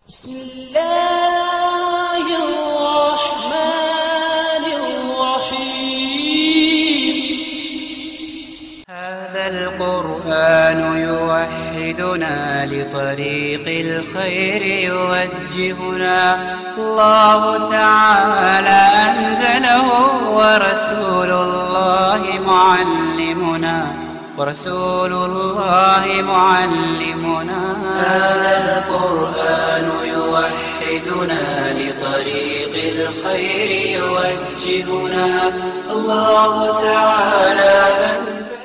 بسم الله الرحمن الرحيم هذا القرآن يوحدنا لطريق الخير يوجهنا الله تعالى أنزله ورسول الله معلمنا ورسول الله معلمنا هذا القرآن يوحدنا لطريق الخير يوجهنا الله تعالى أنزل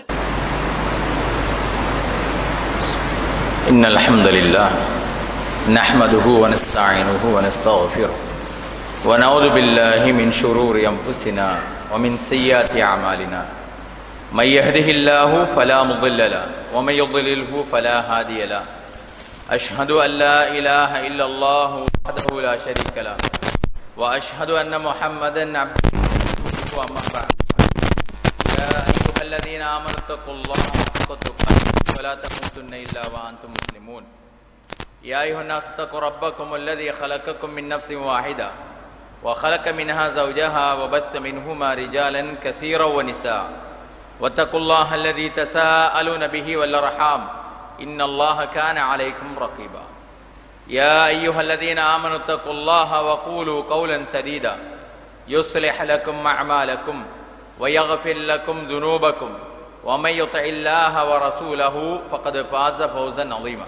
إن الحمد لله نحمده ونستعينه ونستغفره ونعوذ بالله من شرور أنفسنا ومن سيئات أعمالنا من يهده الله فلا مضل له ومن يضلله فلا هادي له أشهد أن لا إله إلا الله وحده لا شريك له وأشهد أن محمدا عبده ورسوله أما بعد يا أيها الذين آمنوا اتقوا الله حق تقاته ولا تموتن إلا وأنتم مسلمون يا أيها الناس اتقوا ربكم الذي خلقكم من نفس واحدة وخلق منها زوجها وبث منهما رجالا كثيرا ونساء واتقوا الله الذي تساءلون به والأرحام إن الله كان عليكم رقيبا يا أيها الذين آمنوا اتقوا الله وقولوا قولا سديدا يصلح لكم أعمالكم ويغفر لكم ذنوبكم ومن يطع الله ورسوله فقد فاز فوزا عظيما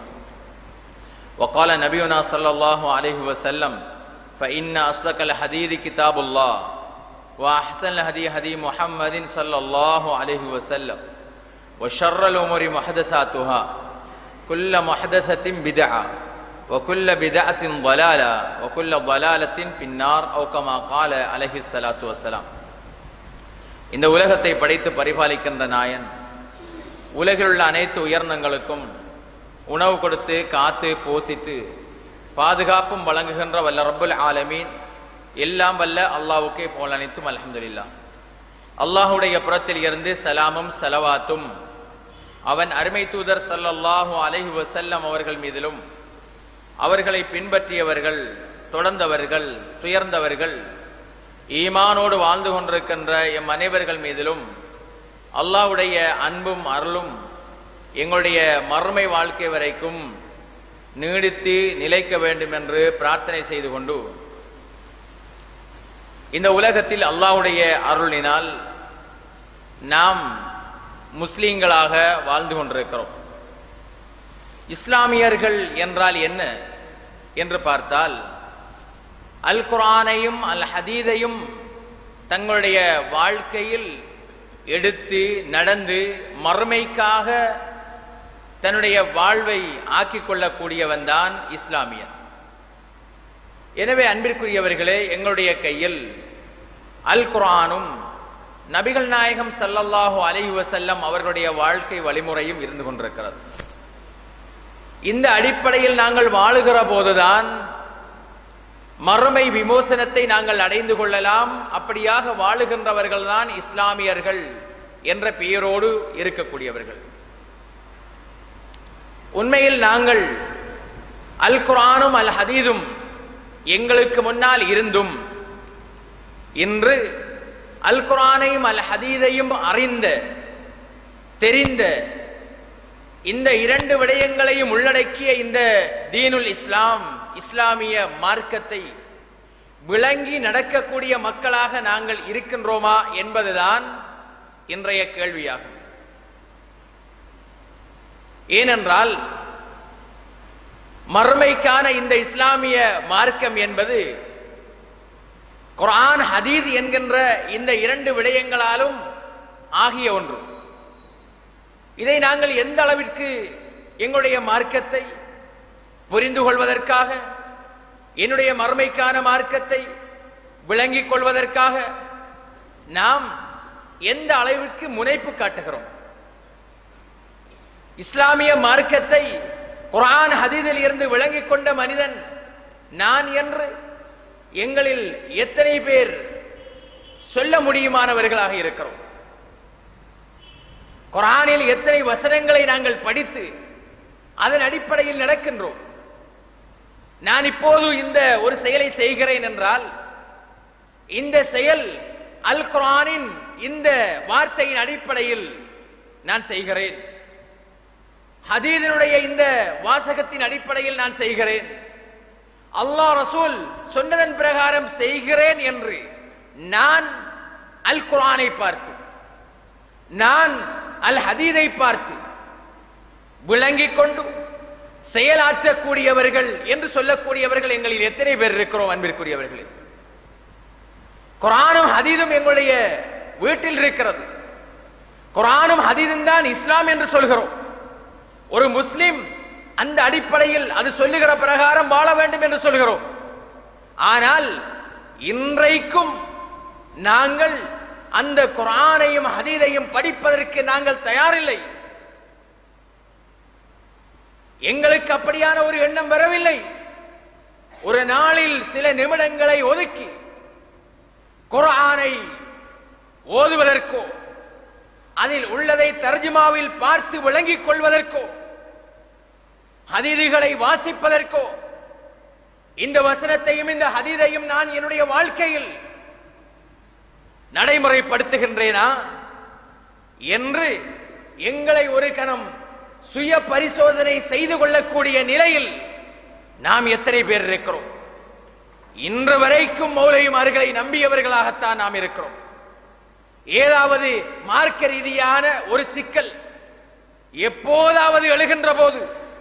وقال نبينا صلى الله عليه وسلم فإن أصدق الحديث كتاب الله وأحسن الهدي هدي محمد صلى الله عليه وسلم وشر الأمور محدثاتها كل محدثة بدعة وكل بدعة ضلالة وكل ضلالة في النار أو كما قال عليه الصلاة والسلام இந்த உலகத்தை படைத்து பரிபாலிக்கின்ற நாயன் உலகில் உள்ள அனைத்து உயர்ந்தங்களுக்கும் உணவு கொடுத்து காத்து போசித்து பாதுகாப்பும் வழங்குகின்ற வல்ல ரப்புல் ஆலமீன் எல்லாம் வல்ல அல்லாவுக்கே போல் அனைத்தும் அல்ஹம்துலில்லாஹ் அல்லாஹுடைய புறத்தில் இருந்து சலாமும் சலவாத்தும் அவன் அருமை தூதர் ஸல்லல்லாஹு அலைஹி வஸல்லம் அவர்கள் மீதிலும் அவர்களை பின்பற்றியவர்கள் தொடர்ந்தவர்கள் துயர்ந்தவர்கள் ஈமானோடு வாழ்ந்து கொண்டிருக்கின்ற எம் அனைவர்கள் மீதிலும் அல்லாஹ்வுடைய அன்பும் அருளும் எங்களுடைய மறுமை வாழ்க்கை வரைக்கும் நீடித்து நிலைக்க வேண்டும் என்று பிரார்த்தனை செய்து கொண்டு இந்த உலகத்தில் அல்லாஹ்வுடைய அருளினால் நாம் முஸ்லீம்களாக வாழ்ந்து கொண்டிருக்கிறோம் இஸ்லாமியர்கள் என்றால் என்ன என்று பார்த்தால் அல் குரானையும் அல் ஹதீதையும் தங்களுடைய வாழ்க்கையில் எடுத்து நடந்து மறுமைக்காக தன்னுடைய வாழ்வை ஆக்கிக் கொள்ளக்கூடியவன் தான் இஸ்லாமியன் எனவே அன்பிற்குரியவர்களே எங்களுடைய கையில் அல் குரானும் நபிகள் நாயகம் சல்லல்லாஹு அலைஹி வஸல்லம் அவர்களுடைய வாழ்க்கை வழிமுறையும் இருந்து கொண்டிருக்கிறது இந்த அடிப்படையில் நாங்கள் வாழுகிற போதுதான் மறுமை விமோசனத்தை நாங்கள் அடைந்து கொள்ளலாம் அப்படியாக வாழுகின்றவர்கள் தான் இஸ்லாமியர்கள் என்ற பெயரோடு இருக்கக்கூடியவர்கள் உண்மையில் நாங்கள் அல் குரானும் அல் ஹதீதும் எங்களுக்கு முன்னால் இருந்தும் இன்று அல் குரானையும் அல் ஹதீதையும் அறிந்த தெரிந்த இந்த இரண்டு விடயங்களையும் உள்ளடக்கிய இந்த தீனுல் இஸ்லாம் இஸ்லாமிய மார்க்கத்தை விளங்கி நடக்கக்கூடிய மக்களாக நாங்கள் இருக்கின்றோமா என்பதுதான் இன்றைய கேள்வியாகும் ஏனென்றால் மறுமைக்கான இந்த இஸ்லாமிய மார்க்கம் என்பது குரான் ஹதீத் என்கின்ற இந்த இரண்டு விடயங்களாலும் ஆகிய ஒன்று இதை நாங்கள் எந்த அளவிற்கு எங்களுடைய மார்க்கத்தை புரிந்து கொள்வதற்காக என்னுடைய மறுமைக்கான மார்க்கத்தை விளங்கிக் கொள்வதற்காக நாம் எந்த அளவிற்கு முனைப்பு காட்டுகிறோம் இஸ்லாமிய மார்க்கத்தை குரான் ஹதீதில் இருந்து விளங்கிக் கொண்ட மனிதன் நான் என்று எங்களில் எத்தனை பேர் சொல்ல முடியுமானவர்களாக இருக்கிறோம் குரானில் எத்தனை வசனங்களை நாங்கள் படித்து அதன் அடிப்படையில் நடக்கின்றோம் நான் இப்போது இந்த ஒரு செயலை செய்கிறேன் என்றால் இந்த செயல் அல் குர்ஆனின் இந்த வார்த்தையின் அடிப்படையில் நான் செய்கிறேன் ஹதீதினுடைய இந்த வாசகத்தின் அடிப்படையில் நான் செய்கிறேன் அல்லாஹ் ரசூல் சொன்னதன் பிரகாரம் செய்கிறேன் என்று நான் அல் குர்ஆனை பார்த்து நான் அல் ஹதீதை பார்த்து விளங்கிக் கொண்டு செயலாற்றக்கூடியவர்கள் என்று சொல்லக்கூடியவர்கள் எங்களில் எத்தனை பேர் இருக்கிறோம் அன்பிற்குரியவர்களே குரானும் ஹதீதும் எங்களுடைய வீட்டில் இருக்கிறது குரானும் ஹதீதும் தான் இஸ்லாம் என்று சொல்கிறோம் ஒரு முஸ்லிம் அந்த அடிப்படையில் அது சொல்லுகிற பிரகாரம் வாழ வேண்டும் என்று சொல்கிறோம் ஆனால் இன்றைக்கும் நாங்கள் அந்த குரானையும் ஹதீதையும் படிப்பதற்கு நாங்கள் தயாரில்லை எங்களுக்கு அப்படியான ஒரு எண்ணம் வரவில்லை ஒரு நாளில் சில நிமிடங்களை ஒதுக்கி குர்ஆனை ஓதுவதற்கோ அதில் உள்ளதை தர்ஜுமாவில் பார்த்து விளங்கிக் கொள்வதற்கோ ஹதீதுகளை வாசிப்பதற்கோ இந்த வசனத்தையும் இந்த ஹதீதையும் நான் என்னுடைய வாழ்க்கையில் நடைமுறைப்படுத்துகின்றேனா என்று எங்களை ஒரு கணம் சுய பரிசோதனை செய்து கொள்ளக்கூடிய நிலையில் நாம் எத்தனை பேர் இருக்கிறோம் இன்று வரைக்கும் மௌலையுமார்களை நம்பியவர்களாகத்தான் நாம் இருக்கிறோம் ஏதாவது மார்க்க ரீதியான ஒரு சிக்கல் எப்போதாவது எழுகின்ற போது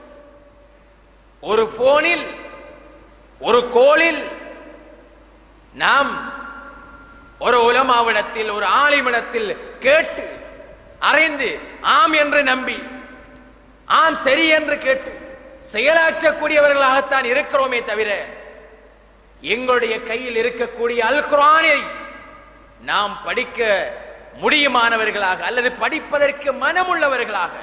ஒரு போனில் ஒரு கோளில் நாம் ஒரு உலமாவிடத்தில் ஒரு ஆலிமிடத்தில் கேட்டு அறிந்து ஆம் என்று நம்பி ஆம் சரி என்று கேட்டு செயலாற்றக்கூடியவர்களாகத்தான் இருக்கிறோமே தவிர எங்களுடைய கையில் இருக்கக்கூடிய அல் குர்ஆனை நாம் படிக்க முடியுமானவர்களாக அல்லது படிப்பதற்கு மனமுள்ளவர்களாக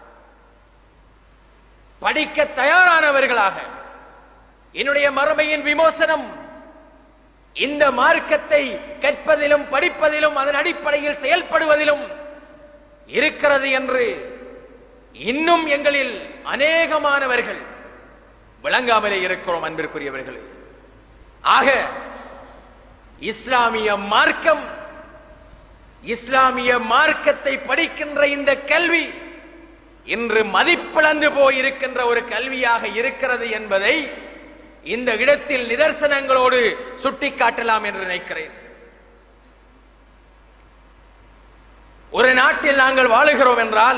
படிக்க தயாரானவர்களாக என்னுடைய மறுமையின் விமோசனம் இந்த மார்க்கத்தை கற்பதிலும் படிப்பதிலும் அதன் அடிப்படையில் செயல்படுவதிலும் இருக்கிறது என்று இன்னும் எங்களில் அநேகமானவர்கள் விளங்காமலே இருக்கிறோம் அன்பிற்குரியவர்களே ஆக இஸ்லாமிய மார்க்கம் இஸ்லாமிய மார்க்கத்தை படிக்கின்ற இந்த கல்வி இன்று மதிப்பிழந்து போயிருக்கின்ற ஒரு கல்வியாக இருக்கிறது என்பதை இந்த இடத்தில் நிதர்சனங்களோடு சுட்டிக்காட்டலாம் என்று நினைக்கிறேன் ஒரு நாட்டில் நாங்கள் வாழுகிறோம் என்றால்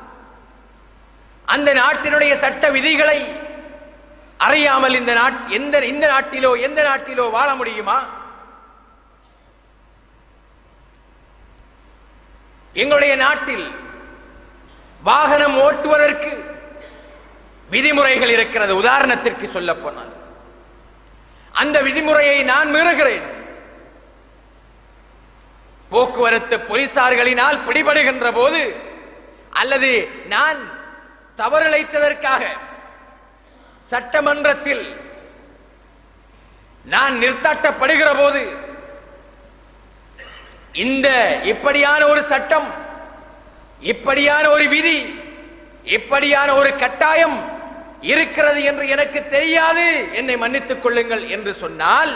அந்த நாட்டினுடைய சட்ட விதிகளை அறியாமல் இந்த நாட் எந்த இந்த நாட்டிலோ எந்த நாட்டிலோ வாழ முடியுமா எங்களுடைய நாட்டில் வாகனம் ஓட்டுவதற்கு விதிமுறைகள் இருக்கிறது உதாரணத்திற்கு சொல்ல போனால் அந்த விதிமுறையை நான் மீறுகிறேன் போக்குவரத்து போலீசார்களினால் பிடிபடுகின்ற போது அல்லது நான் தவறிழைத்ததற்காக சட்டமன்றத்தில் நான் நிறுத்தாட்டப்படுகிற போது இந்த இப்படியான ஒரு சட்டம் இப்படியான ஒரு விதி இப்படியான ஒரு கட்டாயம் இருக்கிறது என்று எனக்கு தெரியாது என்னை மன்னித்துக் கொள்ளுங்கள் என்று சொன்னால்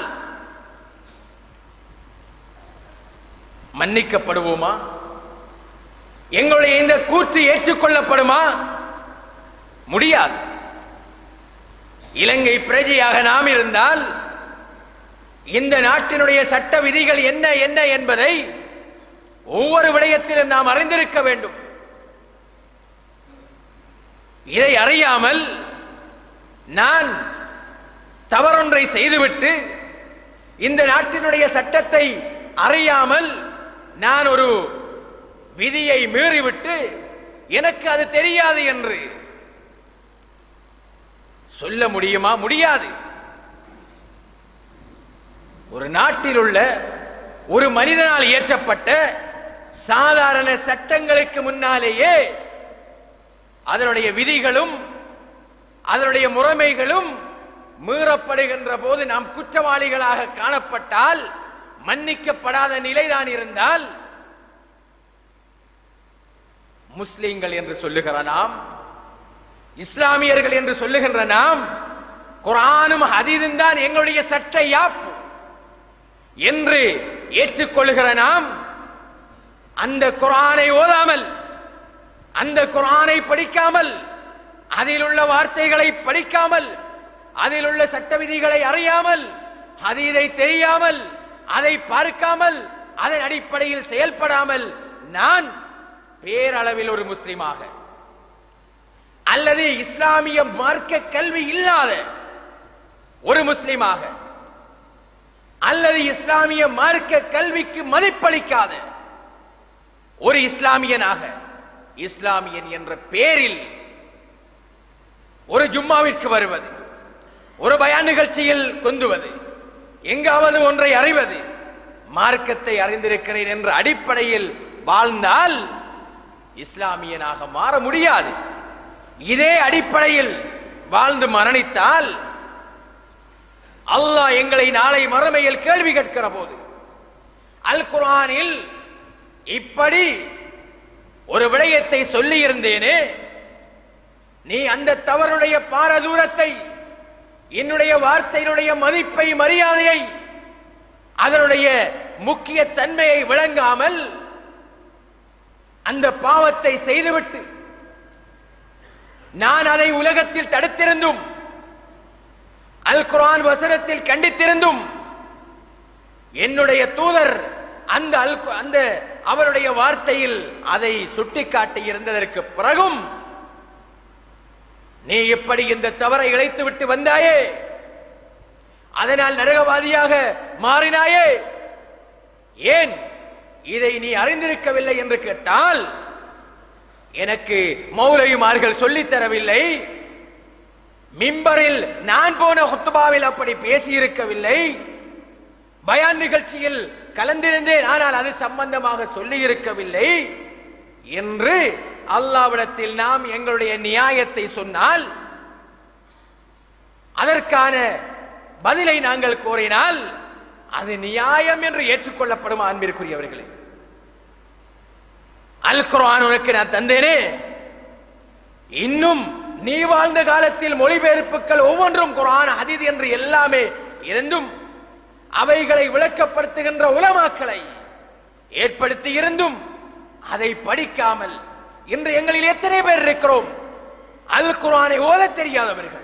மன்னிக்கப்படுவோமா எங்களுடைய இந்த கூற்று ஏற்றுக்கொள்ளப்படுமா முடியாது இலங்கை பிரஜையாக நாம் இருந்தால் இந்த நாட்டினுடைய சட்ட விதிகள் என்ன என்ன என்பதை ஒவ்வொரு விடயத்திலும் நாம் அறிந்திருக்க வேண்டும் இதை அறியாமல் நான் தவறொன்றை செய்துவிட்டு இந்த நாட்டினுடைய சட்டத்தை அறியாமல் நான் ஒரு விதியை மீறிவிட்டு எனக்கு அது தெரியாது என்று சொல்ல முடியுமா முடியாது ஒரு நாட்டில் உள்ள ஒரு மனிதனால் இயற்றப்பட்ட சாதாரண சட்டங்களுக்கு முன்னாலேயே அதனுடைய விதிகளும் அதனுடைய முறைமைகளும் மீறப்படுகின்ற போது நாம் குற்றவாளிகளாக காணப்பட்டால் மன்னிக்கப்படாத நிலைதான் இருந்தால் முஸ்லிம்கள் என்று சொல்லுகிற நாம் இஸ்லாமியர்கள் என்று சொல்லுகின்ற நாம் குரானும் ஹதீதும் தான் எங்களுடைய சட்ட யாப்பு என்று ஏற்றுக்கொள்கிற நாம் அந்த குரானை ஓதாமல் அந்த குரானை படிக்காமல் அதில் உள்ள வார்த்தைகளை படிக்காமல் அதில் உள்ள சட்ட விதிகளை அறியாமல் அதீதை தெரியாமல் அதை பார்க்காமல் அதன் அடிப்படையில் செயல்படாமல் நான் பேரளவில் ஒரு முஸ்லிமாக அல்லது இஸ்லாமிய மார்க்க கல்வி இல்லாத ஒரு முஸ்லிமாக அல்லது இஸ்லாமிய மார்க்க கல்விக்கு மதிப்பளிக்காத ஒரு இஸ்லாமியனாக இஸ்லாமியன் என்ற பேரில் ஒரு ஜும்மாவிற்கு வருவது ஒரு பயான் நிகழ்ச்சியில் கொந்துவது எங்காவது ஒன்றை அறிவது மார்க்கத்தை அறிந்திருக்கிறேன் என்ற அடிப்படையில் வாழ்ந்தால் இஸ்லாமியனாக மாற முடியாது இதே அடிப்படையில் வாழ்ந்து மரணித்தால் அல்லாஹ் எங்களை நாளை மறுமையில் கேள்வி கேட்கிற போது அல் குர்ஆனில் இப்படி ஒரு விடயத்தை சொல்லி இருந்தேனே நீ அந்த தவறுடைய பாரதூரத்தை என்னுடைய வார்த்தையினுடைய மதிப்பை மரியாதையை அதனுடைய முக்கிய தன்மையை விளங்காமல் அந்த பாவத்தை செய்துவிட்டு நான் அதை உலகத்தில் தடுத்திருந்தும் அல் குர்ஆன் வசனத்தில் கண்டித்திருந்தும் என்னுடைய தூதர் அந்த அல் அந்த அவருடைய வார்த்தையில் அதை சுட்டிக்காட்டி இருந்ததற்கு பிறகும் நீ எப்படி இந்த தவறை இழைத்து விட்டு வந்தாயே அதனால் நரகவாதியாக மாறினாயே ஏன் இதை நீ அறிந்திருக்கவில்லை என்று கேட்டால் எனக்கு மௌலவிமார்கள் சொல்லித் தரவில்லை மிம்பரில் நான் போன ஹுத்துபாவில் அப்படி பேசியிருக்கவில்லை பயான் நிகழ்ச்சியில் கலந்திருந்தேன் ஆனால் அது சம்பந்தமாக சொல்லி இருக்கவில்லை என்று அல்லாவிடத்தில் நாம் எங்களுடைய நியாயத்தை சொன்னால் அதற்கான பதிலை நாங்கள் கோரினால் அது நியாயம் என்று ஏற்றுக்கொள்ளப்படும் அன்பிற்குரியவர்களே அல் குர்ஆன் உனக்கு நான் தந்தேனே இன்னும் நீ வாழ்ந்த காலத்தில் மொழிபெயர்ப்புகள் ஒவ்வொன்றும் குர்ஆன் ஹதீஸ் என்று எல்லாமே இருந்தும் அவைகளை விளக்கப்படுத்துகின்ற உலமாக்களை ஏற்படுத்தி இருந்தும் அதை படிக்காமல் இன்று எங்களில் எத்தனை பேர் இருக்கிறோம் அல் குர்ஆனை ஓதத் தெரியாதவர்கள்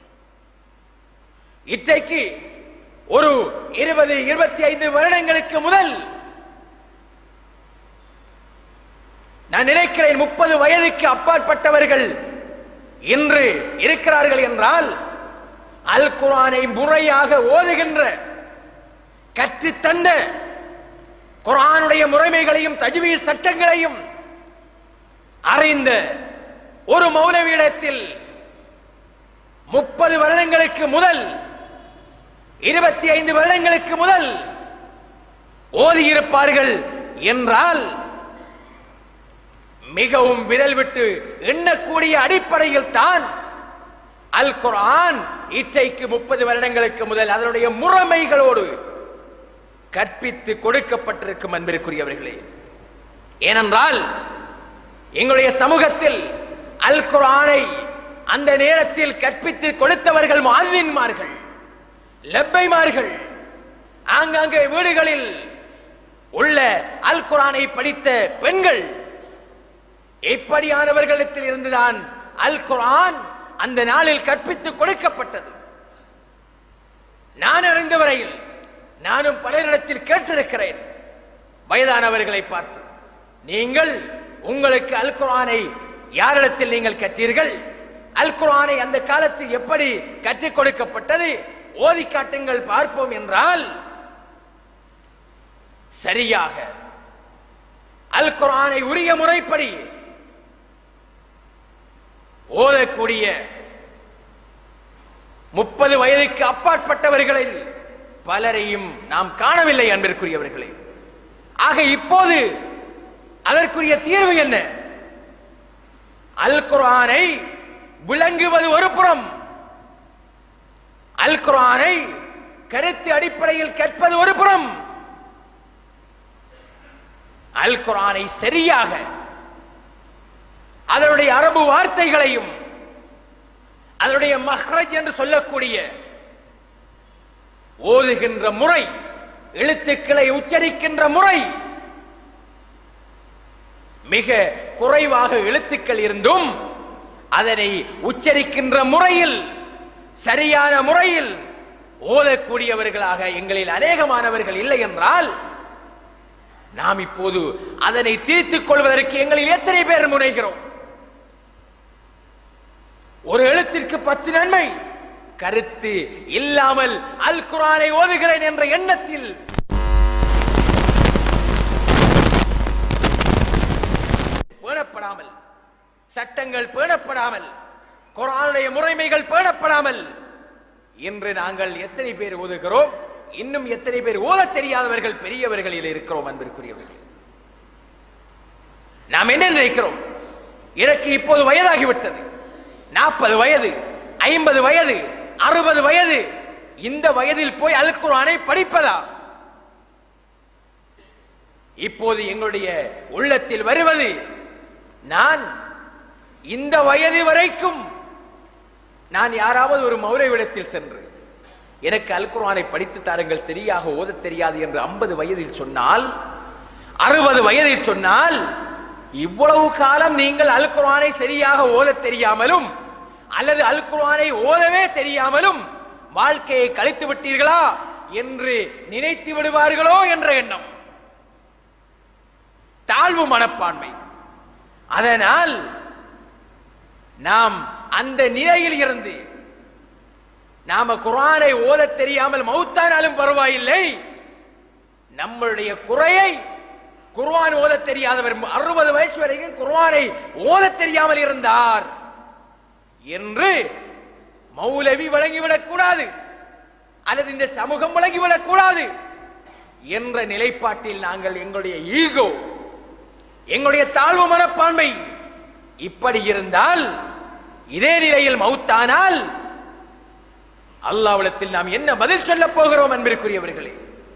இன்றைக்கு ஒரு இருபது இருபத்தி ஐந்து வருடங்களுக்கு முதல் நான் நினைக்கிறேன் முப்பது வயதுக்கு அப்பாற்பட்டவர்கள் இன்று இருக்கிறார்கள் என்றால் அல் குர்ஆனை முறையாக ஓதுகின்ற கற்றுத்தந்த குர்ஆனுடைய முறைமைகளையும் தஜ்வீத் சட்டங்களையும் அறிந்த ஒரு மௌலவியிடத்தில் முப்பது வருடங்களுக்கு முதல் இருபத்தி ஐந்து வருடங்களுக்கு முதல் ஓதியிருப்பார்கள் என்றால் மிகவும் விரல் விட்டு எண்ணக்கூடிய அடிப்படையில் தான் அல் குர்ஆன் இற்றைக்கு முப்பது வருடங்களுக்கு முதல் அதனுடைய முறைமைகளோடு கற்பித்து கொடுக்கப்பட்டிருக்கும் அன்பிற்குரியவர்களே ஏனென்றால் எங்களுடைய சமூகத்தில் அல் குர்ஆனை அந்த நேரத்தில் கற்பித்து கொடுத்தவர்கள் மாதின்மார்கள் லெப்பைமார்கள் ஆங்காங்கே வீடுகளில் உள்ள அல் குர்ஆனை படித்த பெண்கள் இப்படியானவர்களிடத்தில் இருந்துதான் அல் குர்ஆன் அந்த நாளில் கற்பித்து கொடுக்கப்பட்டது நான் அறிந்த வரையில் நானும் பலரிடத்தில் கேட்டிருக்கிறேன் வயதானவர்களை பார்த்து நீங்கள் உங்களுக்கு அல் குர்ஆனை யாரிடத்தில் நீங்கள் கற்றீர்கள் அல் குர்ஆனை அந்த காலத்தில் எப்படி கற்றுக் கொடுக்கப்பட்டது ஓதி காட்டுங்கள் பார்ப்போம் என்றால் சரியாக அல் குர்ஆனை உரிய முறைப்படி ஓதக்கூடிய முப்பது வயதுக்கு அப்பாற்பட்டவர்களில் பலரையும் நாம் காணவில்லை அன்பிற்குரியவர்களே ஆக இப்போது அதற்குரிய தீர்வு என்ன அல் குர்ஆனை விளங்குவது ஒரு புறம் அல் குர்ஆனை கருத்து அடிப்படையில் கற்பது ஒரு புறம் அல் குர்ஆனை சரியாக அதனுடைய அரபு வார்த்தைகளையும் அதனுடைய மஹ்ரஜ் என்று சொல்லக்கூடிய ஓதுகின்ற முறை எழுத்துக்களை உச்சரிக்கின்ற முறை மிக குறைவாக எழுத்துக்கள் இருந்தும் அதனை உச்சரிக்கின்ற முறையில் சரியான முறையில் ஓதக்கூடியவர்களாக எங்களில் அநேகமானவர்கள் இல்லை என்றால் நாம் இப்போது அதனை தீர்த்துக் கொள்வதற்கு எங்களில் எத்தனை பேர் முனைகிறோம் ஒரு எழுத்திற்கு பத்து நன்மை கருத்து இல்லாமல் அல் குரானை ஓதுகிறேன் என்ற எண்ணத்தில் பேணப்படாமல் சட்டங்கள் பேணப்படாமல் குரானுடைய முறைமைகள் பேணப்படாமல் இன்று நாங்கள் எத்தனை பேர் ஓதுகிறோம் இன்னும் எத்தனை பேர் ஓதத் தெரியாதவர்கள் பெரியவர்களில் இருக்கிறோம் அன்பிற்குரியவர்கள் நாம் என்ன நினைக்கிறோம் எனக்கு இப்போது வயதாகிவிட்டது நாற்பது வயது ஐம்பது வயது அறுபது வயது இந்த வயதில் போய் அல் குர்ஆனை படிப்பதா இப்போது எங்களுடைய உள்ளத்தில் வருவது நான் இந்த வயது வரைக்கும் நான் யாராவது ஒரு மௌரவிடத்தில் சென்று எனக்கு அல் குர்ஆனை படித்து தாருங்கள் சரியாக ஓதத் தெரியாது என்று ஐம்பது வயதில் சொன்னால் அறுபது வயதில் சொன்னால் இவ்வளவு காலம் நீங்கள் அல் குர்ஆனை சரியாக ஓதத் தெரியாமலும் அல்லது அல் குர்ஆனை ஓதவே தெரியாமலும் வாழ்க்கையை கழித்து விட்டீர்களா என்று நினைத்து விடுவார்களோ என்ற எண்ணம் தாழ்வு மனப்பான்மை அதனால் நாம் அந்த நிலையில் இருந்து நாம குர்ஆனை ஓதத் தெரியாமல் மௌத்தானாலும் பரவாயில்லை நம்மளுடைய குறையை குர்ஆன் ஓதத் தெரியாதவர் அறுபது வயசு வரைக்கும் குர்ஆனை ஓதத் தெரியாமல் இருந்தார் என்று மௌலவி வழங்கிவிடக் கூடாது அல்லது இந்த சமூகம் வழங்கிவிடக் கூடாது என்ற நிலைப்பாட்டில் நாங்கள் எங்களுடைய ஈகோ எங்களுடைய தாழ்வு மனப்பான்மை இப்படி இருந்தால் இதே நிலையில் மௌத்தானால் அல்லாவிடத்தில் நாம் என்ன பதில் சொல்ல போகிறோம் அன்பிற்குரியவர்களே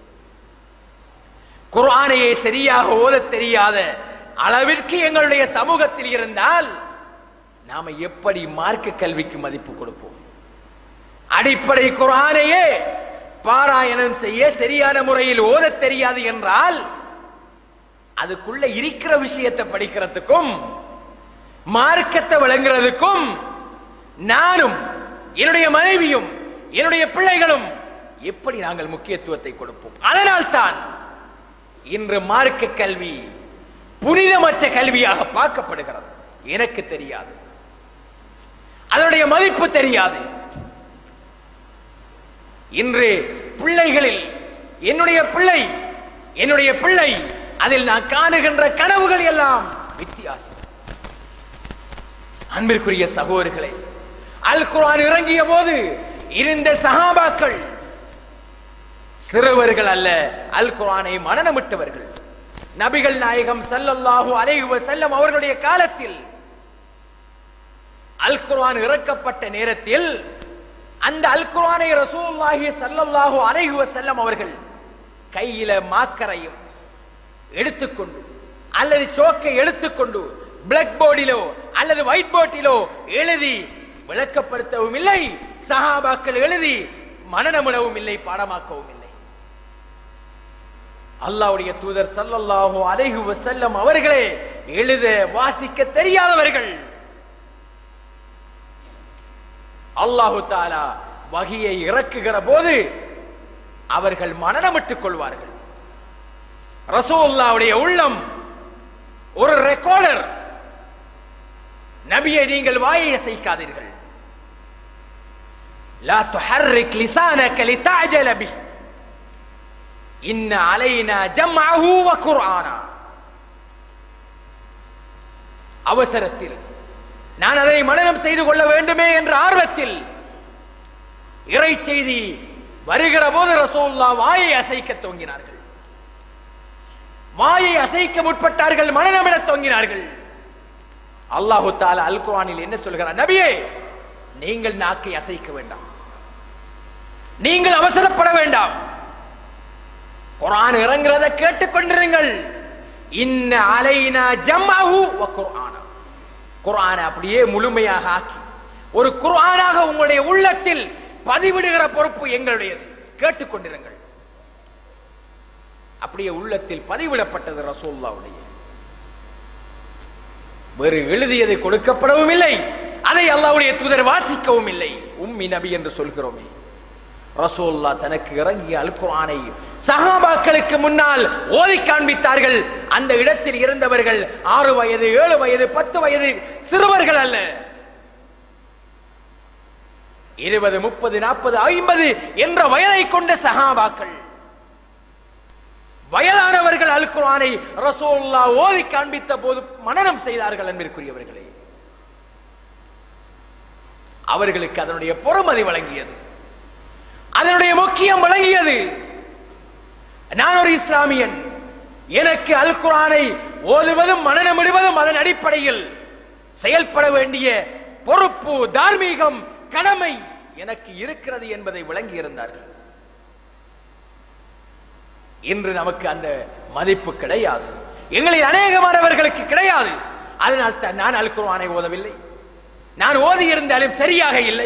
குர்ஆனையை சரியாக ஓதத் தெரியாத அளவிற்கு எங்களுடைய சமூகத்தில் இருந்தால் நாம எப்படி மார்க்க கல்விக்கு மதிப்பு கொடுப்போம் அடிப்படை குர்ஆனையே பாராயணம் செய்ய சரியான முறையில் ஓதத் தெரியாது என்றால் அதுக்குள்ள இருக்கிற விஷயத்தை படிக்கிறதுக்கும் மார்க்கத்தை விளங்குறதுக்கும் நானும் என்னுடைய மனைவியும் என்னுடைய பிள்ளைகளும் எப்படி நாங்கள் முக்கியத்துவத்தை கொடுப்போம் அதனால் தான் இன்று மார்க்க கல்வி புனிதமற்ற கல்வியாக பார்க்கப்படுகிறது எனக்கு தெரியாது அதனுடைய மதிப்பு தெரியாது இன்று பிள்ளைகளில் என்னுடைய பிள்ளை என்னுடைய பிள்ளை அதில் நான் காணுகின்ற கனவுகள் எல்லாம் வித்தியாசம் அன்பிற்குரிய சகோதரர்களே அல் குர்ஆன் இறங்கிய போது இருந்த சஹாபாக்கள் சிறுவர்கள் அல்ல அல் குர்ஆனை மனநமிட்டவர்கள் நபிகள் நாயகம் ஸல்லல்லாஹு அலைஹி வஸல்லம் அவர்களுடைய காலத்தில் அல் குர்ஆன் இறக்கப்பட்ட நேரத்தில் அந்த அல் குர்ஆனை ரசூலுல்லாஹி ஸல்லல்லாஹு அலைஹி வஸல்லம் அவர்கள் கையில மாக்கரையும் எடுத்துக்கொண்டு அல்லது சோக்கை எடுத்துக்கொண்டு பிளாக் போர்டிலோ அல்லது ஒயிட் போர்டிலோ எழுதி விளக்கப்படுத்தவும் இல்லை சஹாபாக்கள் எழுதி மனநமிடவும் இல்லை பாடமாக்கவும் இல்லை அல்லாஹ்வுடைய தூதர் ஸல்லல்லாஹு அலைஹி வஸல்லம் அவர்களே எழுத வாசிக்க தெரியாதவர்கள் அல்லாஹு தாலா வகியை இறக்குகிற போது அவர்கள் மனநமிட்டுக் கொள்வார்கள் ரசூலுல்லாவுடைய உள்ளம் ஒரு ரெக்கார்டர் நபியை நீங்கள் வாயை அசைக்காதீர்கள் லா துஹர்ரிக் லிசானக லிதஅஜல பி இன்ன அலைனா ஜம்அஹு வ குர்ஆனா அவசரத்தில் நான் அதை மனனம் செய்து கொள்ள வேண்டுமே என்ற ஆர்வத்தில் இறை செய்தி வருகிற போது ரசூல்லா வாயை அசைக்க தொங்கினார்கள் வாயை அசைக்க முற்பட்டார்கள் மனநமிட தொங்கினார்கள் அல்லாஹு தாலா அல் குர்ஆனில் என்ன சொல்கிறார் நபியே நீங்கள் நாக்கை அசைக்க வேண்டாம் நீங்கள் அவசரப்பட வேண்டாம் குர்ஆன் இறங்குறத கேட்டுக்கொண்டிருங்கள் இன்ன அலைனா ஜம்அஹு வ குர்ஆனா குர்ஆனை அப்படியே முழுமையாக ஆக்கி ஒரு குர்ஆனாக உங்களுடைய உள்ளத்தில் பதிவிடுகிற பொறுப்பு எங்களுடையது கேட்டுக்கொண்டிருங்கள் அப்படியே உள்ளத்தில் பதிவிடப்பட்டது ரசூல்லாவுடைய வேறு எழுதியதை கொடுக்கப்படவும் இல்லை அதை அல்லாவுடைய தூதர் வாசிக்கவும் இல்லை உம்மி நபி என்று சொல்கிறோமே ரசூல்லா தனக்கு இறங்கிய அல் குர்ஆனை சஹாபாக்களுக்கு முன்னால் ஓதி காண்பித்தார்கள் அந்த இடத்தில் இருந்தவர்கள் ஆறு வயது ஏழு வயது பத்து வயது சிறுவர்கள் அல்ல இருபது முப்பது நாற்பது ஐம்பது என்ற வயதை கொண்ட சஹாபாக்கள் வயதானவர்கள் அல் குர்ஆனை ரசூலுல்லா ஓதி காண்பித்த போது மனனம் செய்தார்கள் அன்பிற்குரியவர்களே அவர்களுக்கு அதனுடைய பொறுமதி வழங்கியது அதனுடைய முக்கியம் வழங்கியது நான் ஒரு இஸ்லாமியன் எனக்கு அல் குர்ஆனை ஓதுவதும் மனநமிடுவதும் அதன் அடிப்படையில் செயல்பட வேண்டிய பொறுப்பு தார்மீகம் கடமை எனக்கு இருக்கிறது என்பதை விளங்கி இருந்தார்கள் இன்று நமக்கு அந்த மதிப்பு கிடையாது எங்களில் அநேகமானவர்களுக்கு கிடையாது அதனால் தான் நான் அல் குர்ஆனை ஓதவில்லை நான் ஓதி இருந்தாலும் சரியாக இல்லை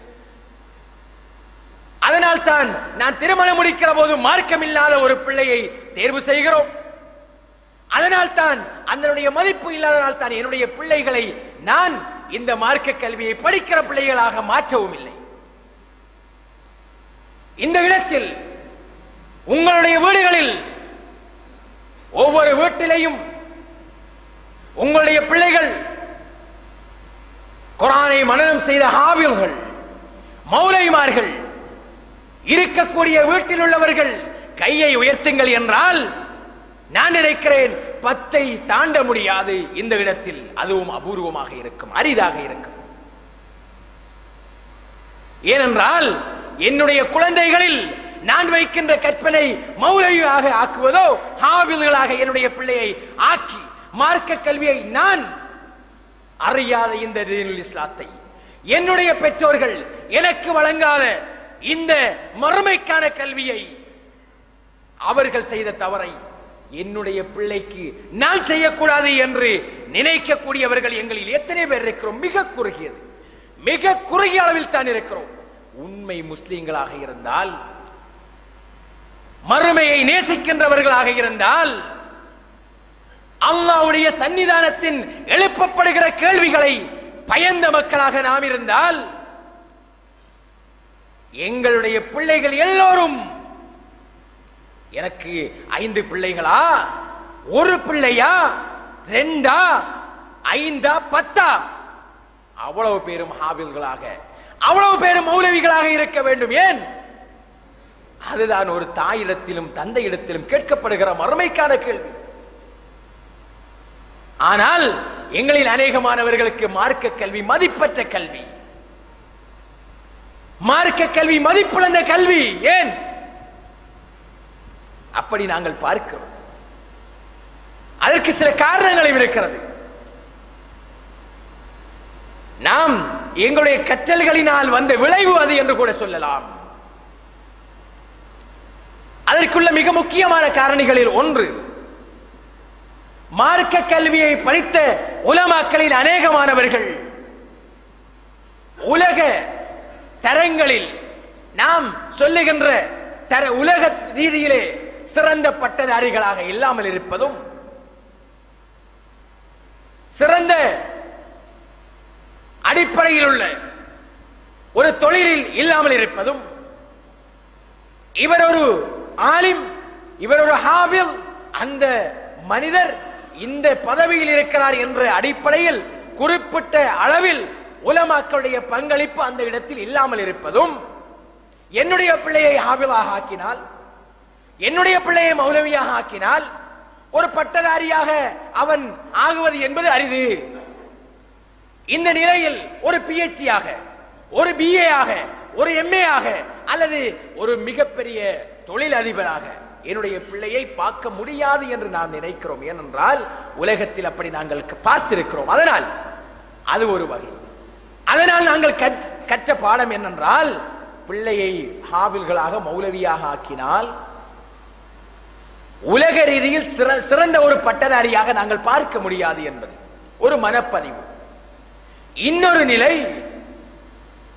அதனால் தான் நான் திருமணம் முடிக்கிற போது மார்க்கம் இல்லாத ஒரு பிள்ளையை தேர்வு செய்கிறோம் அதனால் தான் அதனுடைய மதிப்பு இல்லாதனால் தான் என்னுடைய பிள்ளைகளை நான் இந்த மார்க்க கல்வியை படிக்கிற பிள்ளைகளாக மாற்றவும் இல்லை இந்த இடத்தில் உங்களுடைய வீடுகளில் ஒவ்வொரு வீட்டிலையும் உங்களுடைய பிள்ளைகள் குரானை மனனம் செய்த ஹாபில்கள் மௌலைமார்கள் இருக்கக்கூடிய வீட்டில் உள்ளவர்கள் கையை உயர்த்துங்கள் என்றால் நான் நினைக்கிறேன் பத்தை தாண்ட முடியாது இந்த இடத்தில் அதுவும் அபூர்வமாக இருக்கும் அரிதாக இருக்கும் ஏனென்றால் என்னுடைய குழந்தைகளில் நான் வைக்கின்ற கற்பனை மௌலவியாக ஆக்குவதோ ஹாபில்களாக என்னுடைய பிள்ளையை ஆக்கி மார்க்க கல்வியை நான் அறியாத இந்த தீனுல் இஸ்லாத்தை என்னுடைய பெற்றோர்கள் எனக்கு வழங்காத இந்த மறுமைக்கான கல்வியை அவர்கள் செய்த தவறை என்னுடைய பிள்ளைக்கு நான் செய்யக்கூடாது என்று நினைக்கக்கூடியவர்கள் எங்களில் எத்தனை பேர் இருக்கிறோம் மிக குறுகியது மிக குறுகிய அளவில் தான் இருக்கிறோம் உண்மை முஸ்லிம்களாக இருந்தால் மறுமையை நேசிக்கின்றவர்களாக இருந்தால் அல்லாவுடைய சன்னிதானத்தின் எழுப்பப்படுகிற கேள்விகளை பயந்த மக்களாக நாம் இருந்தால் எங்களுடைய பிள்ளைகள் எல்லோரும் எனக்கு ஐந்து பிள்ளைகளா ஒரு பிள்ளையா ரெண்டா ஐந்தா பத்தா அவ்வளவு பேரும் ஹாபில்களாக அவ்வளவு பேரும் மௌலவிகளாக இருக்க வேண்டும் ஏன் அதுதான் ஒரு தாயிடத்திலும் தந்தையிடத்திலும் கேட்கப்படுகிற மறுமைக்கான கேள்வி ஆனால் எங்களில் அநேகமானவர்களுக்கு மார்க்க கல்வி மதிப்பற்ற கல்வி மார்க்க கல்வி மதிப்புழந்த கல்வி ஏன் அப்படி நாங்கள் பார்க்கிறோம் அதற்கு சில காரணங்களும் இருக்கிறது நாம் எங்களுடைய கற்றல்களினால் வந்த விளைவு அது என்று கூட சொல்லலாம் அதற்குள்ள மிக முக்கியமான காரணிகளில் ஒன்று மார்க்க கல்வியை படித்த உலமாக்களில் அநேகமானவர்கள் உலக தரங்களில் நாம் சொல்லுகின்ற தர உலக ரீதியிலே சிறந்த பட்டதாரிகளாக இல்லாமல் இருப்பதும் சிறந்த அடிப்படையில் உள்ள ஒரு தொழிலில் இல்லாமல் இருப்பதும் இவர் ஒரு ஆலிம் இவர் ஒரு ஹாபில் அந்த மனிதர் இந்த பதவியில் இருக்கிறார் என்ற அடிப்படையில் குறிப்பிட்ட அளவில் உலமாக்களுடைய பங்களிப்பு அந்த இடத்தில் இல்லாமல் இருப்பதும் என்னுடைய பிள்ளையை ஹாபிலாக ஆக்கினால் என்னுடைய பிள்ளையை மௌலவியாக ஆக்கினால் ஒரு பட்டதாரியாக அவன் ஆகுவது என்பது அரிது இந்த நிலையில் ஒரு பிஹெச்டி ஆக ஒரு பிஏ ஆக ஒரு எம்ஏ ஆக அல்லது ஒரு மிகப்பெரிய தொழில் அதிபராக என்னுடைய பிள்ளையை பார்க்க முடியாது என்று நாம் நினைக்கிறோம் ஏனென்றால் உலகத்தில் அப்படி நாங்கள் க- பார்த்திருக்கிறோம் அதனால் அது ஒரு வகை அதனால் நாங்கள் கற்- கற்ற பாடம் என்னென்றால் பிள்ளையை ஹாபில்களாக மௌலவியாக ஆக்கினால் உலக ரீதியில் திற- சிறந்த ஒரு பட்டதாரியாக நாங்கள் பார்க்க முடியாது என்பது ஒரு மனப்பதிவு இன்னொரு நிலை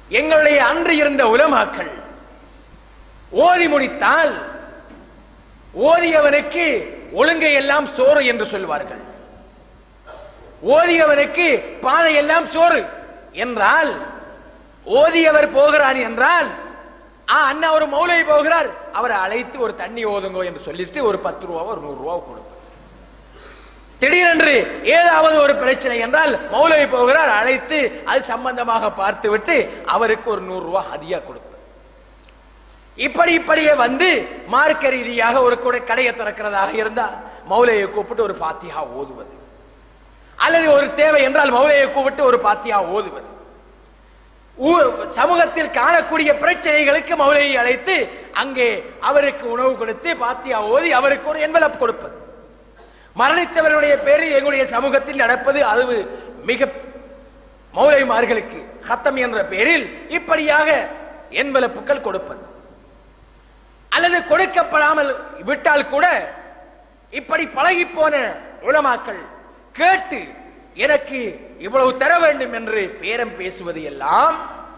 எங்களுடைய அன்று இருந்த உலமாக்கள் ஓதி முடித்தால் ஓதியவனுக்கு ஒழுங்கை எல்லாம் சோறு என்று சொல்வார்கள் ஓதியவனுக்கு பாதை எல்லாம் சோறு என்றால் ஓதியவர் போகிறார் என்றால் ஆ அண்ணா ஒரு மௌலை போகிறார் அவரை அழைத்து ஒரு தண்ணி ஓதுங்கோ என்று சொல்லிட்டு ஒரு பத்து ரூபாவோ ஒரு நூறு ரூபாவோ கொடுப்பார் திடீரென்று ஏதாவது ஒரு பிரச்சனை என்றால் மௌலவி போகிறார் அழைத்து அது சம்பந்தமாக பார்த்துவிட்டு அவருக்கு ஒரு நூறு ரூபாய் ஹதியா கொடுப்பார் இப்படி இப்படியே வந்து மார்க்க ரீதியாக ஒரு கூட கடையை திறக்கிறதாக இருந்தா மௌலையை கூப்பிட்டு ஒரு பாத்தியா ஓதுவது அல்லது ஒரு தேவை என்றால் மௌலையை கூப்பிட்டு ஒரு பாத்தியா ஓதுவது ஊர் சமூகத்தில் காணக்கூடிய பிரச்சனைகளுக்கு மௌலையை அழைத்து அங்கே அவருக்கு உணவு கொடுத்து பாத்தியா ஓதி அவருக்கு ஒரு என்வலப் கொடுப்பது மரணித்தவர்களுடைய பேரில் எங்களுடைய சமூகத்தில் நடப்பது அது மிக மௌலைமார்களுக்கு ஹத்தம் என்ற பெயரில் இப்படியாக என்வலப்புகள் கொடுப்பது அல்லது கொடுக்கப்படாமல் விட்டால் கூட இப்படி பழகி போன உலமாக்கள் கேட்டு எனக்கு இவ்வளவு தர வேண்டும் என்று பேரம் பேசுவது எல்லாம்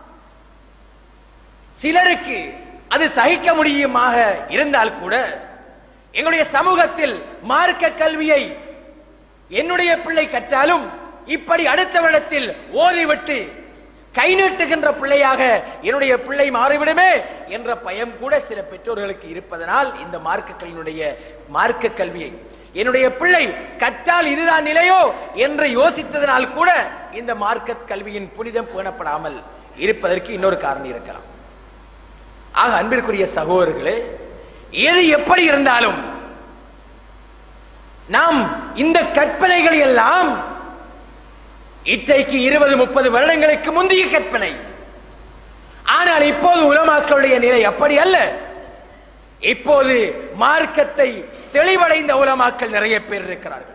சிலருக்கு அது சகிக்க முடியுமாக இருந்தால் கூட எங்களுடைய சமூகத்தில் மார்க்க கல்வியை என்னுடைய பிள்ளை கற்றாலும் இப்படி அடுத்த வருடத்தில் ஓதிவிட்டு கை நீட்டுகின்ற பிள்ளையாக என்னுடைய பிள்ளை மாறிவிடுமே என்ற பயம் கூட சில பெற்றோர்களுக்கு இருப்பதனால் இந்த மார்க்க கல்வியினுடைய மார்க்க கல்வியை என்னுடைய பிள்ளை கற்றால் இதுதான் நிலையோ என்று யோசித்ததனால் கூட இந்த மார்க்க கல்வியின் புனிதம் பேணப்படாமல் இருப்பதற்கு இன்னொரு காரணம் இருக்கலாம் ஆக அன்பிற்குரிய சகோதரர்களே எது எப்படி இருந்தாலும் நாம் இந்த கற்பனைகள் எல்லாம் இன்றைக்கு இருபது முப்பது வருடங்களுக்கு முந்தைய கற்பனை ஆனால் இப்போது உலமாக்களுடைய நிலை அப்படி அல்ல இப்போது மார்க்கத்தை தெளிவடைந்த உலமாக்கள் நிறைய பேர் இருக்கிறார்கள்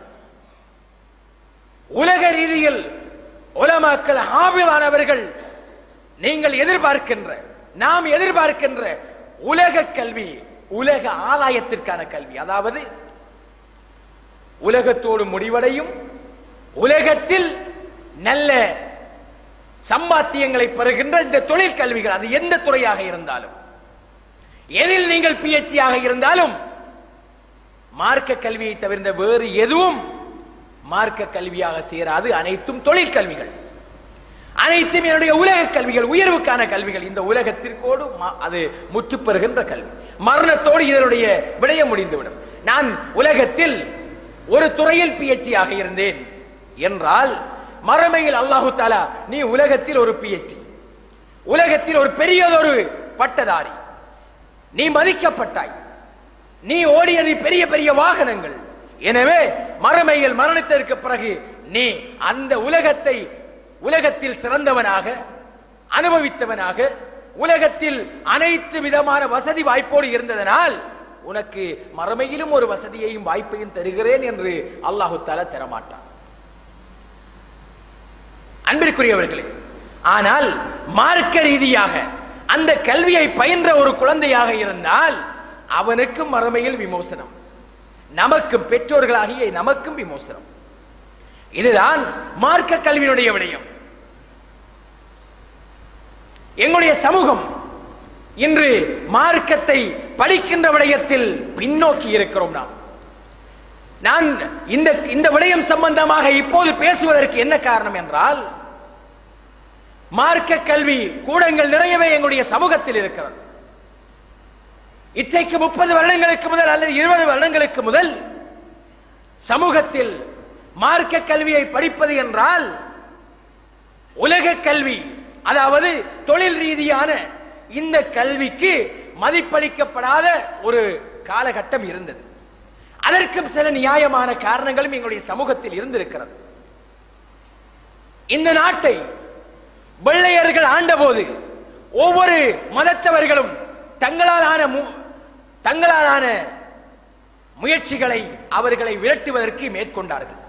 உலக ரீதியில் உலமாக்கள் ஆபிவானவர்கள் நீங்கள் எதிர்பார்க்கின்ற நாம் எதிர்பார்க்கின்ற உலக கல்வி உலக ஆதாயத்திற்கான கல்வி அதாவது உலகத்தோடு முடிவடையும் உலகத்தில் நல்ல சம்பாத்தியங்களை பெறுகின்ற இந்த தொழில் கல்விகள் அது எந்த துறையாக இருந்தாலும் எதில் நீங்கள் பிஎச்டி ஆக இருந்தாலும் மார்க்க கல்வியை தவிர்ந்த வேறு எதுவும் மார்க்க கல்வியாக சேராது அனைத்தும் தொழில் கல்விகள் அனைத்தும் என்னுடைய உலக கல்விகள் உயர்வுக்கான கல்விகள் இந்த உலகத்திற்கோடு ம- அது முற்று பெறுகின்ற கல்வி மரணத்தோடு இதனுடைய விடைய முடிந்துவிடும் நான் உலகத்தில் ஒரு துறையில் பிஎச்டி ஆக இருந்தேன் என்றால் மறுமையில் அல்லாஹு தாலா நீ உலகத்தில் ஒரு பிஎச்டி உலகத்தில் ஒரு பெரியதொரு பட்டதாரி நீ மதிக்கப்பட்டாய் நீ ஓடியது பெரிய பெரிய வாகனங்கள் எனவே மறுமையில் மரணத்திற்கு பிறகு நீ அந்த உலகத்தை உலகத்தில் சிறந்தவனாக அனுபவித்தவனாக உலகத்தில் அனைத்து விதமான வசதி வாய்ப்போடு இருந்ததனால் உனக்கு மறுமையிலும் ஒரு வசதியையும் வாய்ப்பையும் தருகிறேன் என்று அல்லாஹு தாலா தரமாட்டான் அன்பிற்குரியவர்களே ஆனால் மார்க்க ரீதியாக அந்த கல்வியை பயின்ற ஒரு குழந்தையாக இருந்தால் அவனுக்கும் மறுமையில் விமோசனம் நமக்கும் பெற்றோர்களாகிய நமக்கும் விமோசனம் இதுதான் மார்க்க கல்வியினுடைய விடயம் எங்களுடைய சமூகம் இன்று மார்க்கத்தை படிக்கின்ற விடயத்தில் பின்னோக்கி இருக்கிறோம் நாம் நான் இந்த இந்த விடயம் சம்பந்தமாக இப்போது பேசுவதற்கு என்ன காரணம் என்றால் மார்க்க கல்வி கூடங்கள் நிறையவே எங்களுடைய சமூகத்தில் இருக்கிறது இன்றைக்கு முப்பது வருடங்களுக்கு முதல் அல்லது இருபது வருடங்களுக்கு முதல் சமூகத்தில் மார்க்க கல்வியை படிப்பது என்றால் உலக கல்வி அதாவது தொழில் ரீதியான இந்த கல்விக்கு மதிப்பளிக்கப்படாத ஒரு காலகட்டம் இருந்தது அதற்கும் சில நியாயமான காரணங்களும் எங்களுடைய சமூகத்தில் இருந்திருக்கிறது இந்த நாட்டை வெள்ளையர்கள் ஆண்டபோது ஒவ்வொரு மதத்தவர்களும் தங்களாலான மு- தங்களாலான முயற்சிகளை அவர்களை விரட்டுவதற்கு மேற்கொண்டார்கள்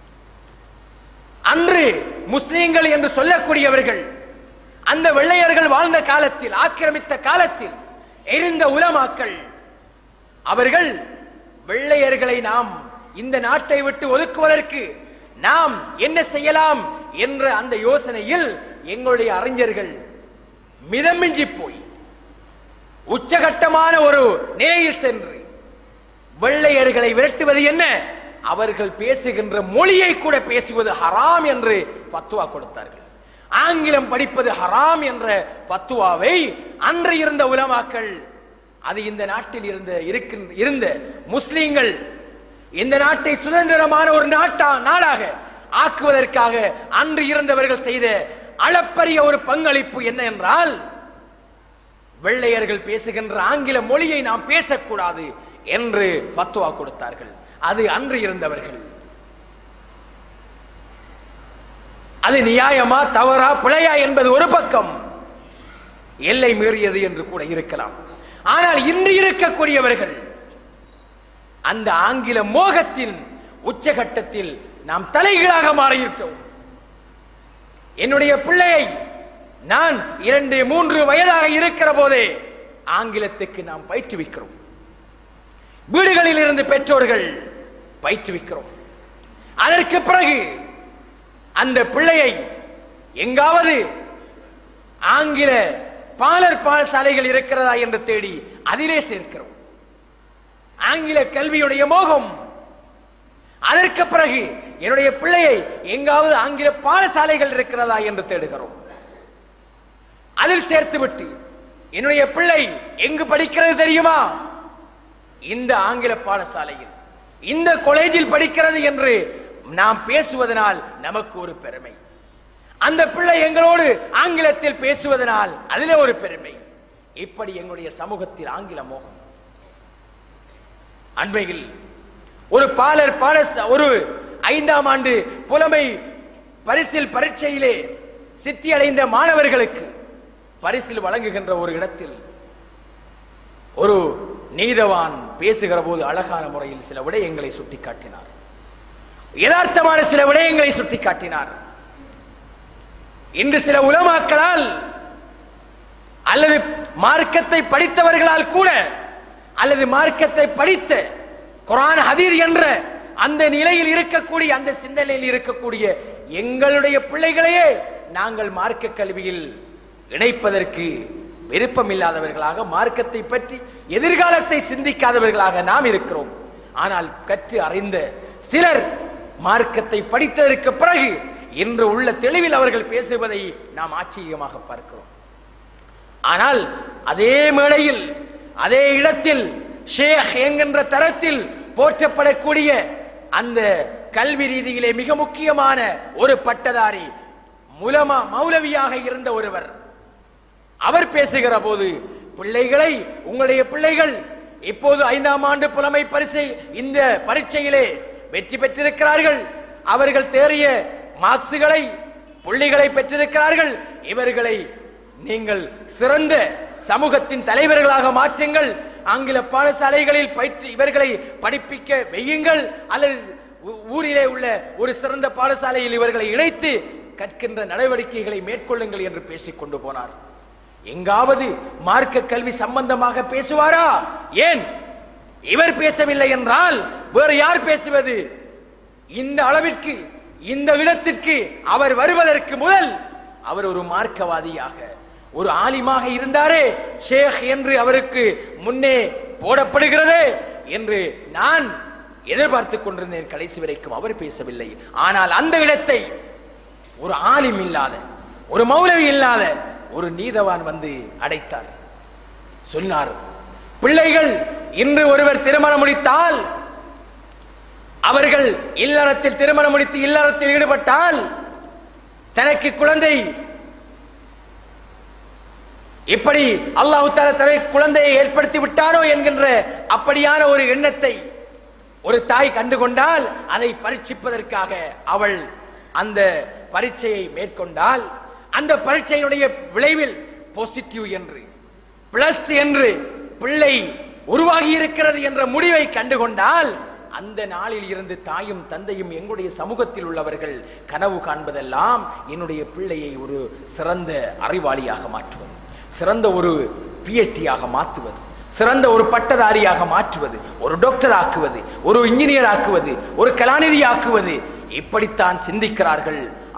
அன்று முஸ்லீம்கள் என்று சொல்லக்கூடியவர்கள் அந்த வெள்ளையர்கள் வாழ்ந்த காலத்தில் ஆக்கிரமித்த காலத்தில் இருந்த உலமாக்கள் அவர்கள் வெள்ளையர்களை நாம் இந்த நாட்டை விட்டு ஒதுக்குவதற்கு நாம் என்ன செய்யலாம் என்ற அந்த யோசனையில் எங்களுடைய அறிஞர்கள் மிதமிஞ்சி போய் உச்சகட்டமான ஒரு நிலையில் சென்று வெள்ளையர்களை விரட்டுவது என்ன அவர்கள் பேசுகின்ற மொழியை கூட பேசுவது ஹராம் என்று பத்துவா கொடுத்தார்கள் ஆங்கிலம் படிப்பது ஹராம் என்ற பத்துவாவை அன்று இருந்த உலமாக்கள் அது இந்த நாட்டில் இருந்த இருக்கின்ற இருந்த முஸ்லீம்கள் இந்த நாட்டை சுதந்திரமான ஒரு நாட்டா நாடாக ஆக்குவதற்காக அன்று இருந்தவர்கள் செய்த அளப்பரிய ஒரு பங்களிப்பு என்ன என்றால் வெள்ளையர்கள் பேசுகின்ற ஆங்கில மொழியை நாம் பேசக்கூடாது என்று ஃபத்துவா கொடுத்தார்கள் அது அன்று இருந்தவர்கள் அது நியாயமா தவறா பிழையா என்பது ஒரு பக்கம் எல்லை மீறியது என்று கூட இருக்கலாம் ஆனால் இன்று இருக்கக்கூடியவர்கள் அந்த ஆங்கில மோகத்தின் உச்சகட்டத்தில் நாம் தலைகீழாக மாறிவிட்டோம் என்னுடைய பிள்ளையை நான் இரண்டு மூன்று வயதாக இருக்கிற போதே ஆங்கிலத்துக்கு நாம் பயிற்றுவிக்கிறோம் வீடுகளில் இருந்து பெற்றோர்கள் பயிற்றுவிக்கிறோம் அதற்கு பிறகு அந்த பிள்ளையை எங்காவது ஆங்கில பாலர் பாடசாலைகள் இருக்கிறதா என்று தேடி அதிலே சேர்க்கிறோம் ஆங்கில கல்வியுடைய மோகம் அதற்கு பிறகு என்னுடைய பிள்ளையை எங்காவது ஆங்கில பாடசாலைகள் இருக்கிறதா என்று தேடுகிறோம் அதில் சேர்த்துவிட்டு என்னுடைய பிள்ளை எங்கு படிக்கிறது தெரியுமா இந்த ஆங்கில பாடசாலையில் இந்த காலேஜில் படிக்கிறது என்று நாம் பேசுவதனால் நமக்கு ஒரு பெருமை அந்த பிள்ளை எங்களோடு ஆங்கிலத்தில் பேசுவதனால் அதிலே ஒரு பெருமை இப்படி எங்களுடைய சமூகத்தில் ஆங்கில மோகம் அண்மையில் ஒரு பாலர் பாட ஒரு ஐந்தாம் ஆண்டு புலமை பரிசில் பரீட்சையிலே சித்தி அடைந்த மாணவர்களுக்கு பரிசில் வழங்குகின்ற ஒரு இடத்தில் ஒரு நீதவான் பேசுகிற போது அழகான முறையில் சில விடயங்களை சுட்டிக்காட்டினார் யதார்த்தமான சில விடயங்களை சுட்டிக்காட்டினார் இன்று சில உலமாக்களால் அல்லது மார்க்கத்தை படித்தவர்களால் கூட அல்லது மார்க்கத்தை படித்த குரான் ஹதீர் என்ற அந்த நிலையில் இருக்கக்கூடிய அந்த சிந்தனையில் இருக்கக்கூடிய எங்களுடைய பிள்ளைகளையே நாங்கள் மார்க்க கல்வியில் இணைப்பதற்கு விருப்பமில்லாதவர்களாக மார்க்கத்தை பற்றி எதிர்காலத்தை சிந்திக்காதவர்களாக நாம் இருக்கிறோம் ஆனால் கற்று அறிந்த சிலர் மார்க்கத்தை படித்ததற்கு பிறகு இன்று உள்ள தெளிவில் அவர்கள் பேசுவதை நாம் ஆச்சரியமாக பார்க்கிறோம் ஆனால் அதே மேடையில் அதே இடத்தில் ஷேக் என்கின்ற தரத்தில் போற்றப்படக்கூடிய அந்த கல்வி ரீதியிலே மிக முக்கியமான ஒரு பட்டதாரி முலமா மௌலவியாக இருந்த ஒருவர் அவர் பேசுகிற போது பிள்ளைகளை உங்களுடைய பிள்ளைகள் இப்போது ஐந்தாம் ஆண்டு புலமை பரிசை இந்த பரீட்சையிலே வெற்றி பெற்றிருக்கிறார்கள் அவர்கள் தேறிய மார்க்சுகளை புள்ளிகளை பெற்றிருக்கிறார்கள் இவர்களை நீங்கள் சிறந்த சமூகத்தின் தலைவர்களாக மாற்றுங்கள் ஆங்கில பாடசாலைகளில் பயிற்று இவர்களை படிப்பிக்க வையுங்கள் அல்லது ஊ- ஊரிலே உள்ள ஒரு சிறந்த பாடசாலையில் இவர்களை இணைத்து கற்கின்ற நடவடிக்கைகளை மேற்கொள்ளுங்கள் என்று பேசிக் கொண்டு போனார் எங்காவது மார்க்க கல்வி சம்பந்தமாக பேசுவாரா ஏன் இவர் பேசவில்லை என்றால் வேறு யார் பேசுவது இந்த அளவிற்கு இந்த இடத்திற்கு அவர் வருவதற்கு முதல் அவர் ஒரு மார்க்கவாதியாக ஒரு ஆலிமாக இருந்தாரே ஷேக் என்று அவருக்கு முன்னே போடப்படுகிறது என்று நான் எதிர்பார்த்துக் கொண்டிருந்தேன் கடைசி வரைக்கும் அவர் பேசவில்லை ஆனால் அந்த இடத்தை ஒரு ஆலிம் இல்லாத ஒரு மௌலவி இல்லாத ஒரு நீதவான் வந்து அடைத்தார் சொன்னார் பிள்ளைகள் இன்று ஒருவர் திருமணம் முடித்தால் அவர்கள் இல்லறத்தில் திருமணம் முடித்து இல்லறத்தில் ஈடுபட்டால் தனக்கு குழந்தை இப்படி அல்லாஹ் தஆலா தனக்கு குழந்தையை ஏற்படுத்தி விட்டாரோ என்கின்ற அப்படியான ஒரு எண்ணத்தை ஒரு தாய் கண்டுகொண்டால் அதை பரீட்சிப்பதற்காக அவள் அந்த பரீட்சையை மேற்கொண்டால் அந்த பரீட்சையினுடைய விளைவில் பாசிட்டிவ் என்று பிளஸ் என்று பிள்ளை உருவாகி இருக்கிறது என்ற முடிவை கண்டுகொண்டால் அந்த நாளில் இருந்து தாயும் தந்தையும் எங்களுடைய சமூகத்தில் உள்ளவர்கள் கனவு காண்பதெல்லாம் என்னுடைய பிள்ளையை ஒரு சிறந்த அறிவாளியாக மாற்றுவது சிறந்த ஒரு பிஎச்டியாக மாற்றுவது சிறந்த ஒரு பட்டதாரியாக மாற்றுவது ஒரு டாக்டர் ஆக்குவது ஒரு இன்ஜினியர் ஆக்குவது ஒரு கலாநிதி ஆக்குவது இப்படித்தான் சிந்திக்கிறார்கள்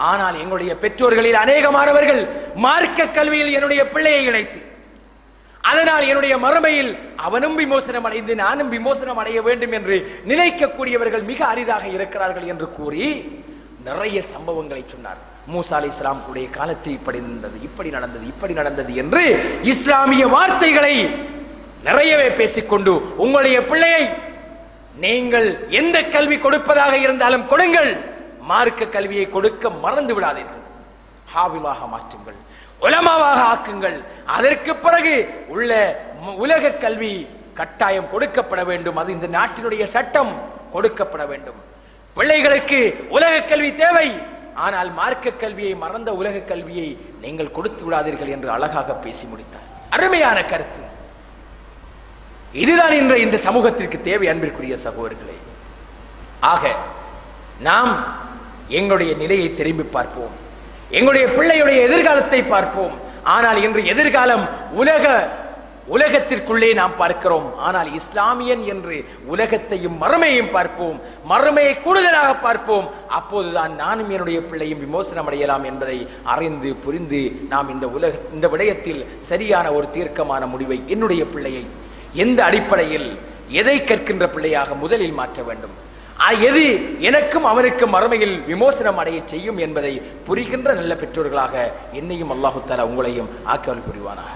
ஆனால் எங்களுடைய பெற்றோர்களில் அநேகமானவர்கள் மார்க்க கல்வியில் என்னுடைய பிள்ளையை இணைத்து அதனால் என்னுடைய மறுமையில் அவனும் விமோசனம் அடைந்து நானும் விமோசனம் அடைய வேண்டும் என்று நினைக்கக்கூடியவர்கள் மிக அரிதாக இருக்கிறார்கள் என்று கூறி நிறைய சம்பவங்களை சொன்னார் மூசா அலி இஸ்லாம் கூடிய காலத்தில் இப்படி இருந்தது இப்படி நடந்தது இப்படி நடந்தது என்று இஸ்லாமிய வார்த்தைகளை நிறையவே பேசிக்கொண்டு உங்களுடைய பிள்ளையை நீங்கள் எந்த கல்வி கொடுப்பதாக இருந்தாலும் கொடுங்கள் மார்க்க கல்வியை கொடுக்க மறந்து விடாதீர்கள் ஹாவிலாக மாற்றுங்கள் உலமாவாக ஆக்குங்கள் அதற்கு பிறகு உள்ள ம- உலக கல்வி கட்டாயம் கொடுக்கப்பட வேண்டும் அது இந்த நாட்டினுடைய சட்டம் கொடுக்கப்பட வேண்டும் பிள்ளைகளுக்கு உலக கல்வி தேவை ஆனால் மார்க்க கல்வியை மறந்த உலக கல்வியை நீங்கள் கொடுத்து விடாதீர்கள் என்று அழகாக பேசி முடித்தார் அருமையான கருத்து இதுதான் இன்று இந்த சமூகத்திற்கு தேவை அன்பிற்குரிய சகோதரர்களே ஆக நாம் எங்களுடைய நிலையை திரும்பி பார்ப்போம் எங்களுடைய பிள்ளையுடைய எதிர்காலத்தை பார்ப்போம் ஆனால் இன்று எதிர்காலம் உலக உலகத்திற்குள்ளே நாம் பார்க்கிறோம் ஆனால் இஸ்லாமியன் என்று உலகத்தையும் மறுமையும் பார்ப்போம் மறுமையை கூடுதலாக பார்ப்போம் அப்போதுதான் நானும் என்னுடைய பிள்ளையும் விமோசனம் அடையலாம் என்பதை அறிந்து புரிந்து நாம் இந்த உலக இந்த விடயத்தில் சரியான ஒரு தீர்க்கமான முடிவை என்னுடைய பிள்ளையை எந்த அடிப்படையில் எதை கற்கின்ற பிள்ளையாக முதலில் மாற்ற வேண்டும் அ- எது எனக்கும் அவனுக்கும் மறுமையில் விமோசனம் அடைய செய்யும் என்பதை புரிகின்ற நல்ல பெற்றோர்களாக என்னையும் அல்லாஹு தாலா உங்களையும் ஆக்கல் புரிவானாக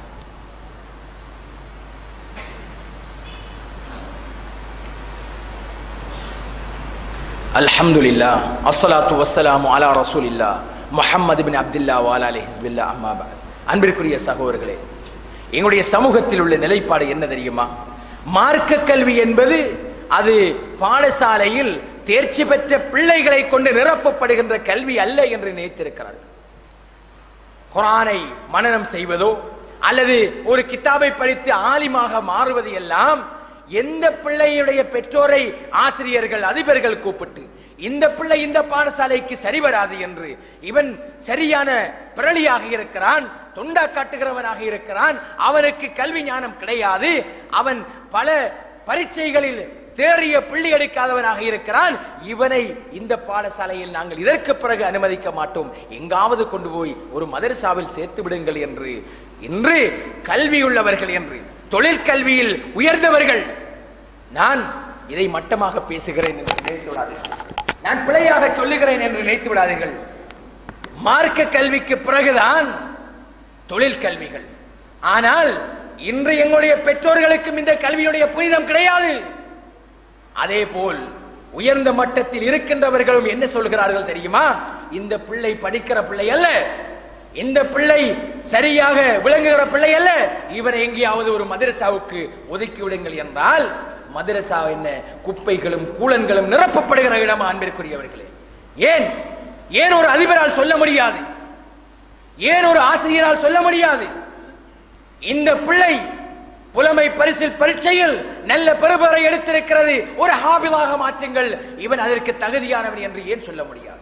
அல்ஹம்துலில்லா அஸ்ஸலாத்து வஸ்ஸலாமு அலா ரசூலில்லா முஹம்மது பின் அப்துல்லா வாலா அலி ஹிஸ்பில்லா அம்மா பஅத். அன்பிற்குரிய சகோதரர்களே எங்களுடைய சமூகத்தில் உள்ள நிலைப்பாடு என்ன தெரியுமா மார்க்க கல்வி என்பது அது பாடசாலையில் தேர்ச்சி பெற்ற பிள்ளைகளை கொண்டு நிரப்பப்படுகின்ற கல்வி அல்ல என்று நினைத்திருக்கிறார்கள் குரானை மனனம் செய்வதோ அல்லது ஒரு கித்தாபை படித்து ஆலிமாக மாறுவது எல்லாம் எந்த பிள்ளையுடைய பெற்றோரை ஆசிரியர்கள் அதிபர்கள் கூப்பிட்டு இந்த பிள்ளை இந்த பாடசாலைக்கு சரி வராது என்று இவன் சரியான பிறளியாக இருக்கிறான் தொண்டா காட்டுகிறவனாக இருக்கிறான் அவனுக்கு கல்வி ஞானம் கிடையாது அவன் பல பரீட்சைகளில் தேறிய பிள்ளை எடுக்காதவனாக இருக்கிறான் இவனை இந்த பாடசாலையில் நாங்கள் இதற்கு பிறகு அனுமதிக்க மாட்டோம் எங்காவது கொண்டு போய் ஒரு மதரசாவில் சேர்த்து விடுங்கள் என்று இன்று கல்வியுள்ளவர்கள் என்று தொழிற்கல்வியில் உயர்ந்தவர்கள் நான் இதை மட்டமாக பேசுகிறேன் என்று நினைத்து விடாதீர்கள் நான் பிழையாக சொல்லுகிறேன் என்று நினைத்து விடாதீர்கள் மார்க்க கல்விக்கு பிறகுதான் தொழில் கல்விகள் ஆனால் இன்று எங்களுடைய பெற்றோர்களுக்கும் இந்த கல்வியுடைய புனிதம் கிடையாது அதே போல் உயர்ந்த மட்டத்தில் இருக்கின்றவர்களும் என்ன சொல்கிறார்கள் தெரியுமா இந்த பிள்ளை படிக்கிற பிள்ளை அல்ல இந்த பிள்ளை சரியாக விளங்குகிற பிள்ளை அல்ல இவரை எங்கேயாவது ஒரு மதரசாவுக்கு ஒதுக்கி விடுங்கள் என்றால் மதரசா என்ன குப்பைகளும் கூலன்களும் நிரப்பப்படுகிற இடமா அன்பிற்குரியவர்களே ஏன் ஏன் ஒரு அதிபரால் சொல்ல முடியாது ஏன் ஒரு ஆசிரியரால் சொல்ல முடியாது இந்த பிள்ளை புலமை பரிசில் பரீட்சையில் நல்ல பெறுபரை எடுத்திருக்கிறது ஒரு ஹாபிலாக மாற்றுங்கள் இவன் அதற்கு தகுதியானவன் என்று ஏன் சொல்ல முடியாது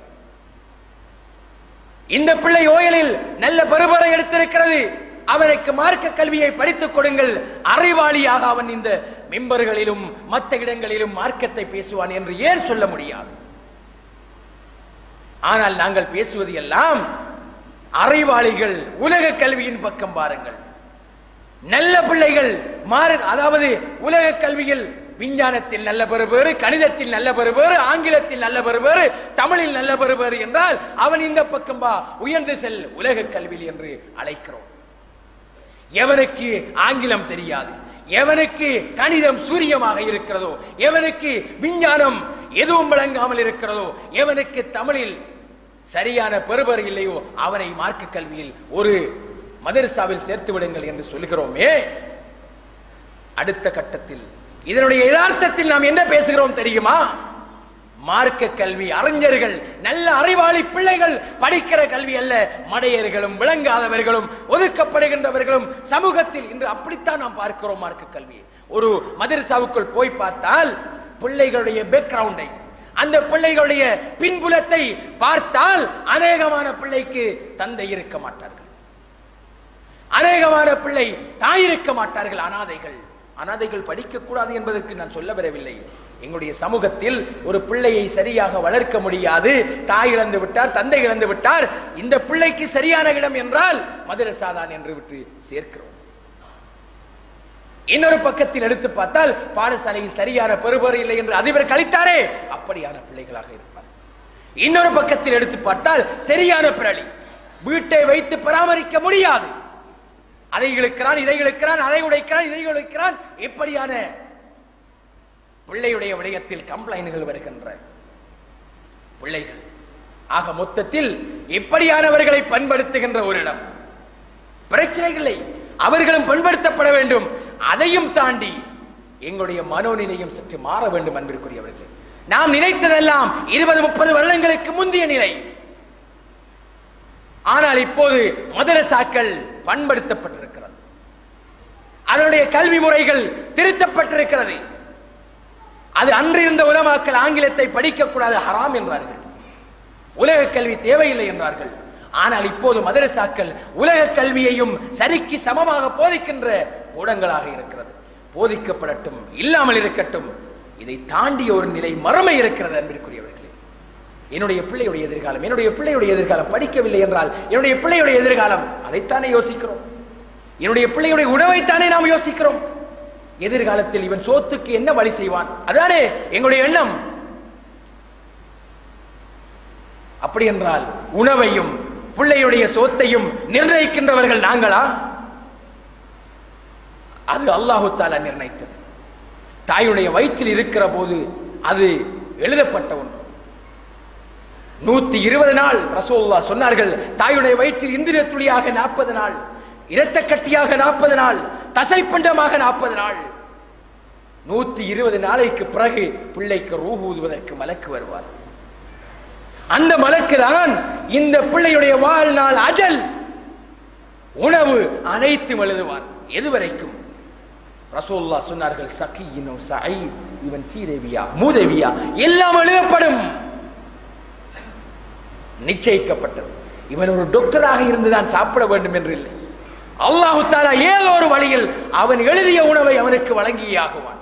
இந்த பிள்ளை ஓயலில் நல்ல பெறுபரை எடுத்திருக்கிறது அவனுக்கு மார்க்க கல்வியை படித்துக் கொடுங்கள் அறிவாளியாக அவன் இந்த மெம்பர்களிலும் மற்ற இடங்களிலும் மார்க்கத்தை பேசுவான் என்று ஏன் சொல்ல முடியாது ஆனால் நாங்கள் பேசுவது எல்லாம் அறிவாளிகள் உலக கல்வியின் பக்கம் பாருங்கள் நல்ல பிள்ளைகள் மாறு அதாவது உலக கல்வியில் விஞ்ஞானத்தில் நல்ல பெறுபேறு கணிதத்தில் நல்ல பெறுபேறு ஆங்கிலத்தில் நல்ல பெறுபேறு தமிழில் நல்ல பெறுபேறு என்றால் அவன் இந்த பக்கம் வா உயர்ந்து செல் உலக கல்வியில் என்று அழைக்கிறோம் எவனுக்கு ஆங்கிலம் தெரியாது எவனுக்கு கணிதம் சூரியமாக இருக்கிறதோ எவனுக்கு விஞ்ஞானம் எதுவும் விளங்காமல் இருக்கிறதோ எவனுக்கு தமிழில் சரியான பெறுபர் இல்லையோ அவனை மார்க்க கல்வியில் ஒரு மதரசாவில் சேர்த்து விடுங்கள் என்று சொல்கிறோமே அடுத்த கட்டத்தில் இதனுடைய யதார்த்தத்தில் நாம் என்ன பேசுகிறோம் தெரியுமா மார்க்க கல்வி அறிஞர்கள் நல்ல அறிவாளி பிள்ளைகள் படிக்கிற கல்வி அல்ல மடையர்களும் விளங்காதவர்களும் ஒதுக்கப்படுகின்றவர்களும் சமூகத்தில் இன்று அப்படித்தான் நாம் பார்க்கிறோம் மார்க்க கல்வி ஒரு மதரசாவுக்குள் போய் பார்த்தால் பிள்ளைகளுடைய பேக்ரவுண்டை அந்த பிள்ளைகளுடைய பின்புலத்தை பார்த்தால் அநேகமான பிள்ளைக்கு தந்தை இருக்க மாட்டார்கள் அநேகமான பிள்ளை தாய் இருக்க மாட்டார்கள் அனாதைகள் அனாதைகள் படிக்கக்கூடாது என்பதற்கு நான் சொல்ல வரவில்லை எங்களுடைய சமூகத்தில் ஒரு பிள்ளையை சரியாக வளர்க்க முடியாது தாய் இழந்து விட்டார் தந்தை இழந்து விட்டார் இந்த பிள்ளைக்கு சரியான இடம் என்றால் மதுரசாதான் என்று விட்டு சேர்க்கிறோம் இன்னொரு பக்கத்தில் எடுத்து பார்த்தால் பாடசாலையில் சரியான பெறுபேறு இல்லை என்று அதிபர் கழித்தாரே அப்படியான பிள்ளைகளாக இருப்பார் இன்னொரு பக்கத்தில் எடுத்து பார்த்தால் சரியான பிறளி வீட்டை வைத்து பராமரிக்க முடியாது அதை இழுக்கிறான் இதை இழுக்கிறான் அதை உடைக்கிறான் இதை உடைக்கிறான் இப்படியான பிள்ளையுடைய விடயத்தில் கம்ப்ளைண்ட்கள் வருகின்ற பிள்ளைகள் ஆக மொத்தத்தில் இப்படியானவர்களை பண்படுத்துகின்ற ஒரு இடம் பிரச்சனைகளை அவர்களும் பண்படுத்தப்பட வேண்டும் அதையும் தாண்டி எங்களுடைய மனோநிலையும் சற்று மாற வேண்டும் அன்பிற்குரியவர்களே நாம் நினைத்ததெல்லாம் இருபது முப்பது வருடங்களுக்கு முந்தைய நிலை ஆனால் இப்போது மதரசாக்கள் பண்படுத்தப்பட்டிருக்கிறது அதனுடைய கல்வி முறைகள் திருத்தப்பட்டிருக்கிறது அது அன்றிருந்த உலமாக்கள் ஆங்கிலத்தை படிக்கக்கூடாது ஹராம் என்றார்கள் உலக கல்வி தேவையில்லை என்றார்கள் ஆனால் இப்போது மதரசாக்கள் உலக கல்வியையும் சரிக்கு சமமாக போதிக்கின்ற கூடங்களாக இருக்கிறது போதிக்கப்படட்டும் இல்லாமல் இருக்கட்டும் இதை தாண்டிய ஒரு நிலை மறுமை இருக்கிறது அன்பிற்குரியவர்களே என்னுடைய பிள்ளையுடைய எதிர்காலம் என்னுடைய பிள்ளையுடைய எதிர்காலம் படிக்கவில்லை என்றால் என்னுடைய பிள்ளையுடைய எதிர்காலம் அதைத்தானே யோசிக்கிறோம் என்னுடைய பிள்ளையுடைய உணவைத்தானே நாம் யோசிக்கிறோம் எதிர்காலத்தில் இவன் சோத்துக்கு என்ன வழி செய்வான் அதானே எங்களுடைய எண்ணம் அப்படி என்றால் உணவையும் பிள்ளையுடைய சோத்தையும் நிர்ணயிக்கின்றவர்கள் நாங்களா அது அல்லாஹு தாலா நிர்ணயித்தது தாயுடைய வயிற்றில் இருக்கிற போது அது எழுதப்பட்ட ஒன்று நூத்தி இருபது நாள் ரசோல்லா சொன்னார்கள் தாயுடைய வயிற்றில் இந்திரிய துளியாக நாற்பது நாள் இரத்த கட்டியாக நாற்பது நாள் தசைப்பண்டமாக நாற்பது நாள் நூத்தி இருபது நாளைக்கு பிறகு பிள்ளைக்கு ரூஹ் ஊதுவதற்கு மலக்கு வருவார் அந்த மலக்கு தான் இந்த பிள்ளையுடைய வாழ்நாள் அஜல் உணவு அனைத்தும் எழுதுவார் எதுவரைக்கும் ரசோல்லா சொன்னார்கள் சகியினோ சயீத் இவன் சீதேவியா மூதேவியா எல்லாம் எழுதப்படும் நிச்சயிக்கப்பட்டது இவன் ஒரு டாக்டராக இருந்துதான் சாப்பிட வேண்டும் என்று இல்லை அல்லாஹு தாலா ஏதோ ஒரு வழியில் அவன் எழுதிய உணவை அவனுக்கு வழங்கியே ஆகுவான்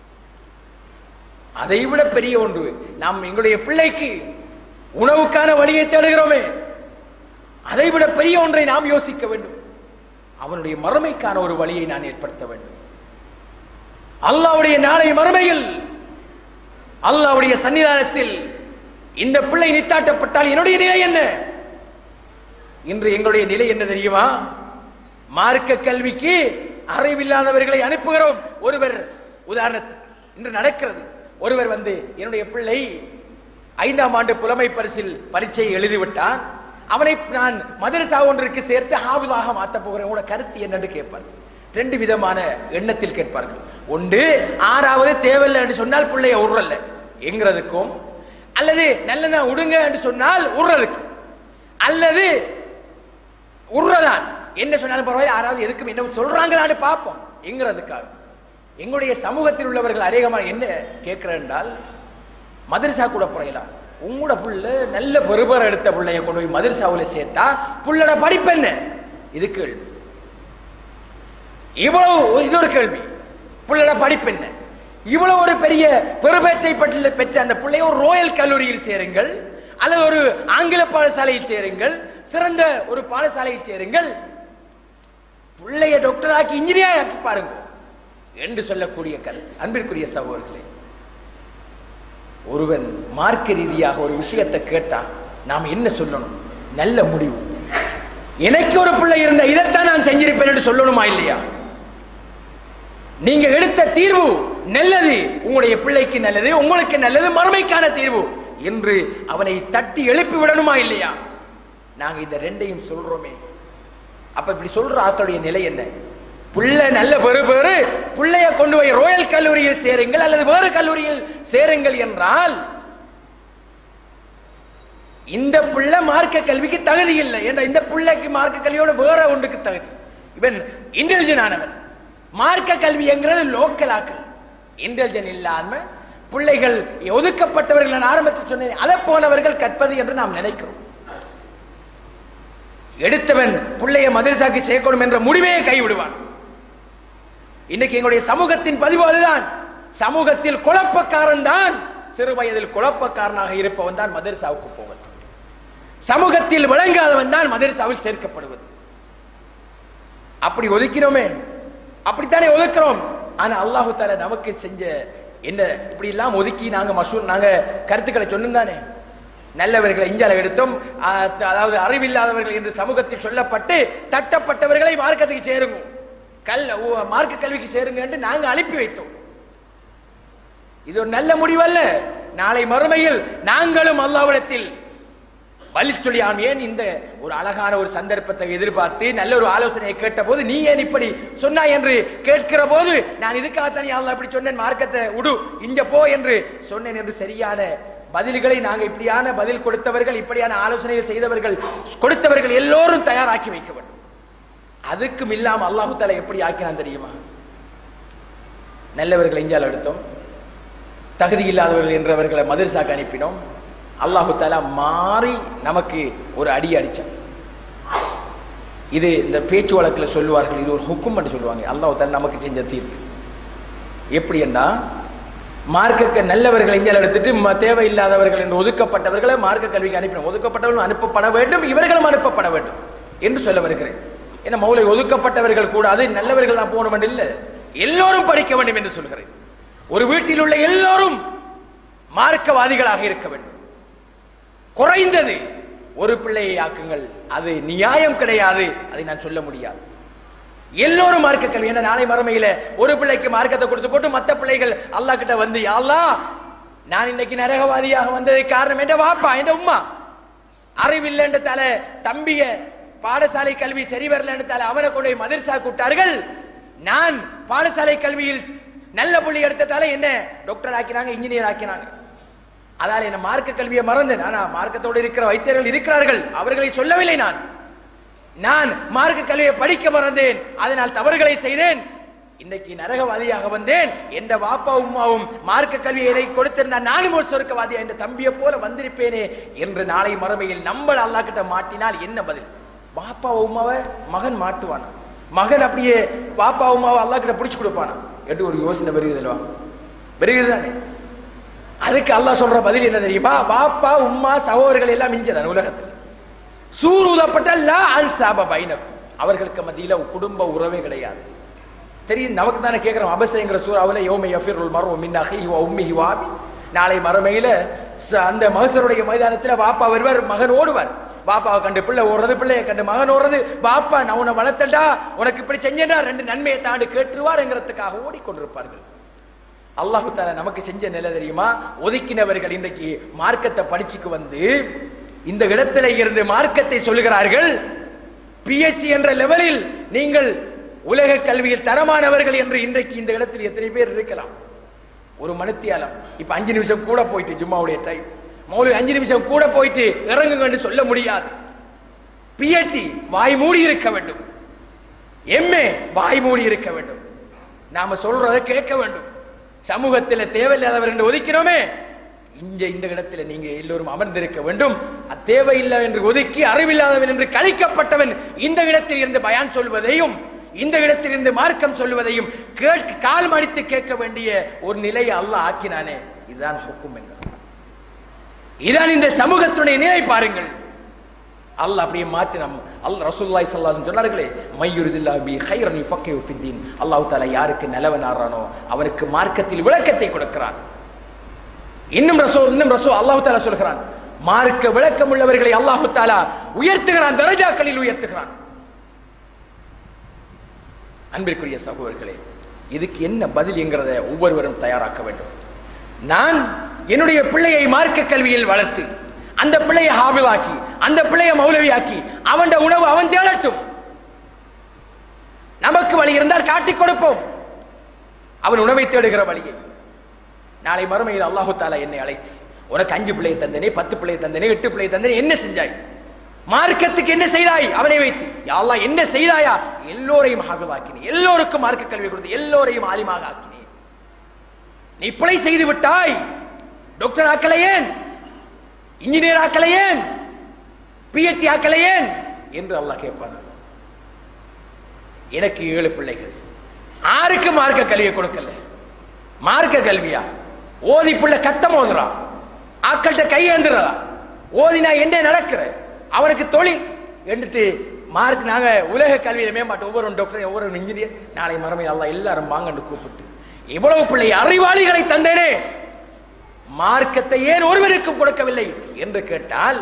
அதைவிட பெரிய ஒன்று நாம் எங்களுடைய பிள்ளைக்கு உணவுக்கான வழியை தேடுகிறோமே அதைவிட பெரிய ஒன்றை நாம் யோசிக்க வேண்டும் அவனுடைய மறுமைக்கான ஒரு வழியை நான் ஏற்படுத்த வேண்டும் அல்லாவுடைய நாளை மறுமையில் அல்லாவுடைய சன்னிதானத்தில் இந்த பிள்ளை நித்தாட்டப்பட்டால் என்னுடைய நிலை என்ன இன்று எங்களுடைய நிலை என்ன தெரியுமா மார்க்க கல்விக்கு அறிவில்லாதவர்களை அனுப்புகிறோம் ஒருவர் உதாரணத்துக்கு இன்று நடக்கிறது ஒருவர் வந்து என்னுடைய பிள்ளை ஐந்தாம் ஆண்டு புலமை பரிசில் பரீட்சையை எழுதிவிட்டான் அவனை நான் மதரசா ஒன்றிற்கு சேர்த்து ஹாவிதாக மாத்த போகிறேன் உங்களோட கருத்து என்னன்னு கேட்பார் ரெண்டு விதமான எண்ணத்தில் கேட்பார்கள் ஒன்று ஆறாவது தேவையில்லை என்று சொன்னால் பிள்ளைய உருளல்ல என்கிறதுக்கும் அல்லது நல்லதா விடுங்க என்று சொன்னால் உருறதுக்கும் அல்லது உருறதான் என்ன சொன்னாலும் பரவாயில்ல யாராவது எதுக்கும் என்ன சொல்றாங்களான்னு பார்ப்போம் என்கிறதுக்காக எங்களுடைய சமூகத்தில் உள்ளவர்கள் அதிகமாக என்ன கேட்கிறேன் என்றால் மதரசா கூட புறையலாம் உங்களோட புள்ள நல்ல பெருபர் எடுத்த பிள்ளைய கொண்டு போய் மதரசாவில் சேர்த்தா புள்ளோட படிப்பு என்ன இது கேள்வி இவ்வளவு இது ஒரு கேள்வி புள்ளோட படிப்பு என்ன இவ்வளவு ஒரு பெரிய பெருபேற்றை பற்றி பெற்ற அந்த பிள்ளைய ஒரு ரோயல் கல்லூரியில் சேருங்கள் அல்லது ஒரு ஆங்கில பாடசாலையில் சேருங்கள் சிறந்த ஒரு பாடசாலையில் சேருங்கள் பிள்ளைய டாக்டர் ஆக்கி இன்ஜினியர் ஆக்கி பாருங்க என்று சொல்லக்கூடிய கருத்து அன்பிற்குரிய சகோதரர்களே ஒருவன் மார்க்க ரீதியாக ஒரு விஷயத்தை கேட்டா நாம் என்ன சொல்லணும் நல்ல முடிவு எனக்கு ஒரு பிள்ளை இருந்த இதைத்தான் நான் செஞ்சிருப்பேன் என்று சொல்லணுமா இல்லையா நீங்க எடுத்த தீர்வு நல்லது உங்களுடைய பிள்ளைக்கு நல்லது உங்களுக்கு நல்லது மறுமைக்கான தீர்வு என்று அவனை தட்டி எழுப்பி விடணுமா இல்லையா நாங்க இந்த ரெண்டையும் சொல்றோமே அப்ப இப்படி சொல்ற ஆக்களுடைய நிலை என்ன புள்ள நல்ல பெரு பெரு பிள்ளைய கொண்டு போய் ரோயல் கல்லூரியில் சேருங்கள் அல்லது வேறு கல்லூரியில் சேருங்கள் என்றால் இந்த பிள்ளை மார்க்க கல்விக்கு தகுதி இல்லை என்ற இந்த பிள்ளைக்கு மார்க்க கல்வியோட வேற ஒன்றுக்கு தகுதி இவன் இன்டெலிஜென்ட் ஆனவன் மார்க்க கல்வி என்கிறது லோக்கல் ஆக்கள் இன்டெலிஜென்ட் இல்லாம பிள்ளைகள் ஒதுக்கப்பட்டவர்கள் நான் ஆரம்பத்தில் சொன்னேன் அதை போனவர்கள் கற்பது என்று நாம் நினைக்கிறோம் எடுத்தவன் பிள்ளைய மதரசாக்கு சேர்க்கணும் என்ற முடிவே கைவிடுவான் இன்னைக்கு எங்களுடைய சமூகத்தின் பதிவு அதுதான் சமூகத்தில் குழப்பக்காரன் தான் சிறு வயதில் குழப்பக்காரனாக இருப்பவன் தான் மதரசாவுக்கு போவது சமூகத்தில் விளங்காதவன் தான் மதரசாவில் சேர்க்கப்படுவது அப்படி ஒதுக்கினோமே அப்படித்தானே ஒதுக்கிறோம் ஆனா அல்லாஹு தாலா நமக்கு செஞ்ச என்ன இப்படி எல்லாம் ஒதுக்கி நாங்க மசூர் நாங்க கருத்துக்களை சொன்னோம் நல்லவர்களை இஞ்சால எடுத்தோம் ஆ, அதாவது அறிவில்லாதவர்கள் என்று சமூகத்தில் சொல்லப்பட்டு தட்டப்பட்டவர்களை மார்க்கத்துக்கு சேருங்க கல் ஓ, மார்க்க கல்விக்கு சேருங்க என்று நாங்க அனுப்பி வைத்தோம் இது ஒரு நல்ல முடிவல்ல நாளை மறுமையில் நாங்களும் அல்லாவிடத்தில் வழி சொல்லி ஆம் ஏன் இந்த ஒரு அழகான ஒரு சந்தர்ப்பத்தை எதிர்பார்த்து நல்ல ஒரு ஆலோசனையை கேட்ட போது நீ ஏன் இப்படி சொன்னாய் என்று கேட்கிற போது நான் இதுக்காகத்தான் அல்லா இப்படி சொன்னேன் மார்க்கத்தை உடு இங்க போ என்று சொன்னேன் என்று சரியான பதில்களை நாங்க இப்படியான பதில் கொடுத்தவர்கள் இப்படியான ஆலோசனைகள் செய்தவர்கள் கொடுத்தவர்கள் எல்லோரும் தயாராக்கி வைக்க வேண்டும் அதுக்கும் இல்லாம அல்லாஹு தாலா எப்படி ஆக்கினான் தெரியுமா நல்லவர்களை இஞ்சால் எடுத்தோம் தகுதி இல்லாதவர்கள் என்றவர்களை மதரசாக்கு அனுப்பினோம் அல்லாஹு தாலா மாறி நமக்கு ஒரு அடி அடிச்சான் இது இந்த பேச்சு வழக்கில் சொல்லுவார்கள் இது ஒரு ஹுக்கும் என்று சொல்லுவாங்க அல்லாஹு தாலா நமக்கு செஞ்ச தீர்ப்பு எப்படி என்ன மார்க்க நல்லவர்களை இஞ்சல் எடுத்துட்டு ம- தேவையில்லாதவர்கள் என்று ஒதுக்கப்பட்டவர்களை மார்க்க கல்விக்கு அனுப்பினோம் ஒதுக்கப்பட்டவர்களும் அனுப்பப்பட வேண்டும் இவர்களும் அனுப்பப்பட வேண்டும் என்று சொல்ல வருகிறேன் ஏன்னா மௌலை ஒதுக்கப்பட்டவர்கள் கூடாது நல்லவர்கள் தான் போகணும் என்று இல்லை எல்லோரும் படிக்க வேண்டும் என்று சொல்கிறேன் ஒரு வீட்டில் உள்ள எல்லோரும் மார்க்கவாதிகளாக இருக்க வேண்டும் குறைந்தது ஒரு பிள்ளையை ஆக்குங்கள் அது நியாயம் கிடையாது அதை நான் சொல்ல முடியாது எல்லோரும் மார்க்க கல்வி என்ன நாளை மறுமையில ஒரு பிள்ளைக்கு மார்க்கத்தை கொடுத்து போட்டு மத்த பிள்ளைகள் அல்லாஹ் கிட்ட வந்து "யா அல்லாஹ் நான் இன்னைக்கு நரகவாதியாக வந்ததுக்கு காரணம் என்ற வாப்பா என்ற உம்மா அறிவில்லைன்ற தல தம்பிய பாடசாலை கல்வி சரி வரலன்ற தல அவரை கொண்டு போய் மதரசா கூட்டார்கள் நான் பாடசாலை கல்வியில் நல்ல புள்ளி எடுத்ததால என்ன டாக்டர் ஆக்கினாங்க இன்ஜினியர் ஆக்கினாங்க அதால என்ன மார்க்க கல்வியை மறந்தேன் ஆனா மார்க்கத்தோடு இருக்கிற வைத்தியர்கள் இருக்கிறார்கள் அவர்களை சொல்லவில்லை நான் நான் மார்க்க கல்வியை படிக்க மறந்தேன் அதனால் தவறுகளை செய்தேன் இன்னைக்கு நரகவாதியாக வந்தேன் என்ற வாப்பா உம்மாவும் மார்க்க கல்வியை எனக்கு கொடுத்திருந்தா நானும் ஒரு சொர்க்கவாதியா என்ற தம்பியை போல வந்திருப்பேனே என்று நாளை மறுமையில் நம்மள் அல்லாஹ் கிட்ட மாட்டினால் என்ன பதில் வாப்பா உம்மாவை மகன் மாட்டுவானா மகன் அப்படியே வாப்பா உம்மாவை அல்லாஹ் கிட்ட பிடிச்சு கொடுப்பானா என்று ஒரு யோசனை வருகிறதுல்வா வருகிறதானே அதுக்கு அல்லாஹ் சொல்ற பதில் என்ன தெரியுமா வாப்பா உம்மா சகோதரர்கள் எல்லாம் மிஞ்சதான் உலகத்தில் சூர் ஊதப்பட்ட லா அன்சாப பைனக்கும் அவர்களுக்கு மத்தியில குடும்ப உறவே கிடையாது தெரியும் நமக்கு தானே கேட்கிறோம் அபசைங்கிற சூறாவில் யோமை யஃபிருல் மர்வ மின் அஹிஹி வ உம்மிஹி வ அபி நாளை மறுமையில ச- அந்த மகசருடைய மைதானத்தில் பாப்பா வருவார் மகன் ஓடுவார் பாப்பாவை கண்டு பிள்ளை ஓடுறது பிள்ளையை கண்டு மகன் ஓடுறது பாப்பா நான் உன்னை வளர்த்தண்டா உனக்கு இப்படி செஞ்சேன்டா ரெண்டு நன்மையை தாண்டு கேட்டுருவாருங்கிறதுக்காக ஓடிக்கொண்டிருப்பார்கள் அல்லாஹு தாலா நமக்கு செஞ்ச நிலை தெரியுமா ஒதுக்கினவர்கள் இன்றைக்கு மார்க்கத்தை படிச்சுக்கு வந்து இந்த இடத்துல இருந்து மார்க்கத்தை சொல்லுகிறார்கள் பிஹெச்டி என்ற லெவலில் நீங்கள் உலக கல்வியில் தரமானவர்கள் என்று இன்றைக்கு இந்த இடத்தில் எத்தனை பேர் இருக்கலாம் ஒரு மணித்தியாலம் இப்ப அஞ்சு நிமிஷம் கூட போயிட்டு ஜும்மாவுடைய டைம் மௌலவி அஞ்சு நிமிஷம் கூட போயிட்டு இறங்குங்க என்று சொல்ல முடியாது பிஹெச்டி வாய் மூடி இருக்க வேண்டும் எம்ஏ வாய் மூடி இருக்க வேண்டும் நாம சொல்றதை கேட்க வேண்டும் சமூகத்தில் தேவையில்லாதவர் என்று ஒதுக்கிறோமே இங்க இந்த இடத்துல நீங்க எல்லோரும் அமர்ந்திருக்க வேண்டும் அது தேவையில்லை என்று ஒதுக்கி அறிவில்லாதவன் என்று கழிக்கப்பட்டவன் இந்த இடத்தில் இருந்து பயான் சொல்வதையும் இந்த இடத்தில் இருந்து மார்க்கம் சொல்வதையும் கேட்க கால் மடித்து கேட்க வேண்டிய ஒரு நிலையை அல்லாஹ் ஆக்கினானே இதுதான் ஹுக்கும் என்கிறார் இதான் இந்த சமூகத்துடைய நிலை பாருங்கள் அல்லாஹ் அப்படியே மாற்றி நம் அல் ரசூலுல்லாஹி ஸல்லல்லாஹு அலைஹி வஸல்லம் சொன்னார்களே மையுரிதில்லாஹி பி கைரன் யுஃபக்கிஹு ஃபித்தீன் அல்லாஹ் தஆலா யாருக்கு நல்லவனாரானோ அவனுக்கு மார்க்கத்தில் விளக்கத்தை கொடுக்கிறான் இன்னும் ரசூல் இன்னும் ரசூல் அல்லாஹ் தஆலா சொல்கிறான் மார்க்க விளக்கம் உள்ளவர்களை அல்லாஹ் தஆலா உயர்த்துகிறான் தரஜாக்களில் உயர்த்துகிறான் அன்பிற்குரிய சகோதரர்களே இதுக்கு என்ன பதில் என்கிறத ஒவ்வொருவரும் தயாராக்க வேண்டும் நான் என்னுடைய பிள்ளையை மார்க்க கல்வியில் வளர்த்து அந்த பிள்ளையை ஹாபிலாக்கி அந்த பிள்ளையை மௌலவியாக்கி அவன் உணவு அவன் தேடட்டும் நமக்கு வழி இருந்தால் காட்டிக் கொடுப்போம் அவன் உணவை தேடுகிற வழியை நாளை மறுமையில் அல்லாஹு தாலா என்னை அழைத்து உனக்கு அஞ்சு பிள்ளையை தந்தனே பத்து பிள்ளையை தந்தனே எட்டு பிள்ளையை தந்தனே என்ன செஞ்சாய் மார்க்கத்துக்கு என்ன செய்தாய் அவனை வைத்து யா அல்லாஹ் என்ன செய்தாயா எல்லோரையும் ஹாபிலாக்கினேன் எல்லோருக்கும் மார்க்க கல்வி கொடுத்து எல்லோரையும் ஆலிமாக ஆக்கினேன் நீ பிழை செய்து விட்டாய் டாக்டர் ஆக்கலையேன் இன்ஜினியர் ஆக்கலையேன் பிஹெச்டி ஆக்கலையேன் என்று அல்லாஹ் கேட்பான் எனக்கு ஏழு பிள்ளைகள் ஆருக்கு மார்க்க கல்வியை கொடுக்கல மார்க்க கல்வியா ஓதி புள்ள கத்தம் ஓதுறான் ஆக்கள்கிட்ட கையேந்துறா ஓதினா என்ன நடக்கிற அவனுக்கு தொழில் என்றுட்டு மார்க் நாங்க உலக கல்வியில மேம்பாட்டு ஒவ்வொரு டாக்டர் ஒவ்வொரு இன்ஜினியர் நாளை மறுமை அல்லாஹ் எல்லாரும் வாங்கன்னு கூப்பிட்டு இவ்வளவு பிள்ளை அறிவாளிகளை தந்தேனே மார்க்கத்தை ஏன் ஒருவருக்கும் கொடுக்கவில்லை என்று கேட்டால்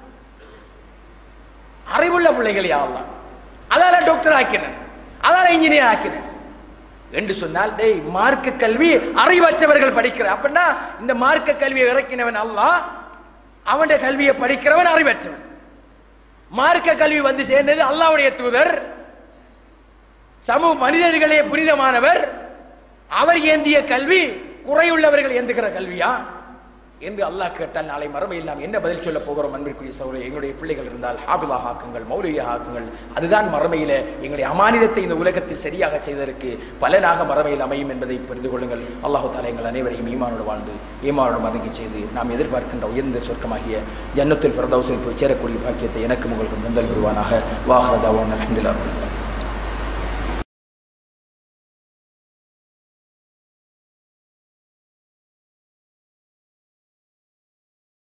அறிவுள்ள பிள்ளைகள் யாவலாம் அதால டாக்டர் ஆக்கினேன் அதால இன்ஜினியர் ஆக்கினேன் என்று சொன்னால் டேய் மார்க்க கல்வி அறிவற்றவர்கள் படிக்கிற அப்படின்னா இந்த மார்க்க கல்வியை இறக்கினவன் அல்லாஹ் அவனுடைய கல்வியை படிக்கிறவன் அறிவற்றவன் மார்க்க கல்வி வந்து சேர்ந்தது அல்லாஹ்வுடைய தூதர் சமூக மனிதர்களே புனிதமானவர் அவர் ஏந்திய கல்வி குறையுள்ளவர்கள் ஏந்துகிற கல்வியா என்று அல்லாஹ் கேட்டால் நாளை மறுமையில் நாம் என்ன பதில் சொல்ல போகிறோம் அன்பிற்குரிய சௌரிய எங்களுடைய பிள்ளைகள் இருந்தால் ஹாபிலா ஆக்குங்கள் மௌலியா ஆக்குங்கள் அதுதான் மறுமையில எங்களுடைய அமானிதத்தை இந்த உலகத்தில் சரியாக செய்ததற்கு பலனாக மறுமையில் அமையும் என்பதை புரிந்து கொள்ளுங்கள் அல்லாஹு தாலா எங்கள் அனைவரையும் ஈமானோடு வாழ்ந்து ஈமானோடு மதங்கி செய்து நாம் எதிர்பார்க்கின்ற உயர்ந்த சொர்க்கமாகிய ஜன்னத்தில் பிரதௌசில் போய் சேரக்கூடிய பாக்கியத்தை எனக்கு உங்களுக்கு முந்தல் வருவானாக வாஹரதாவான் அலமதுல்லா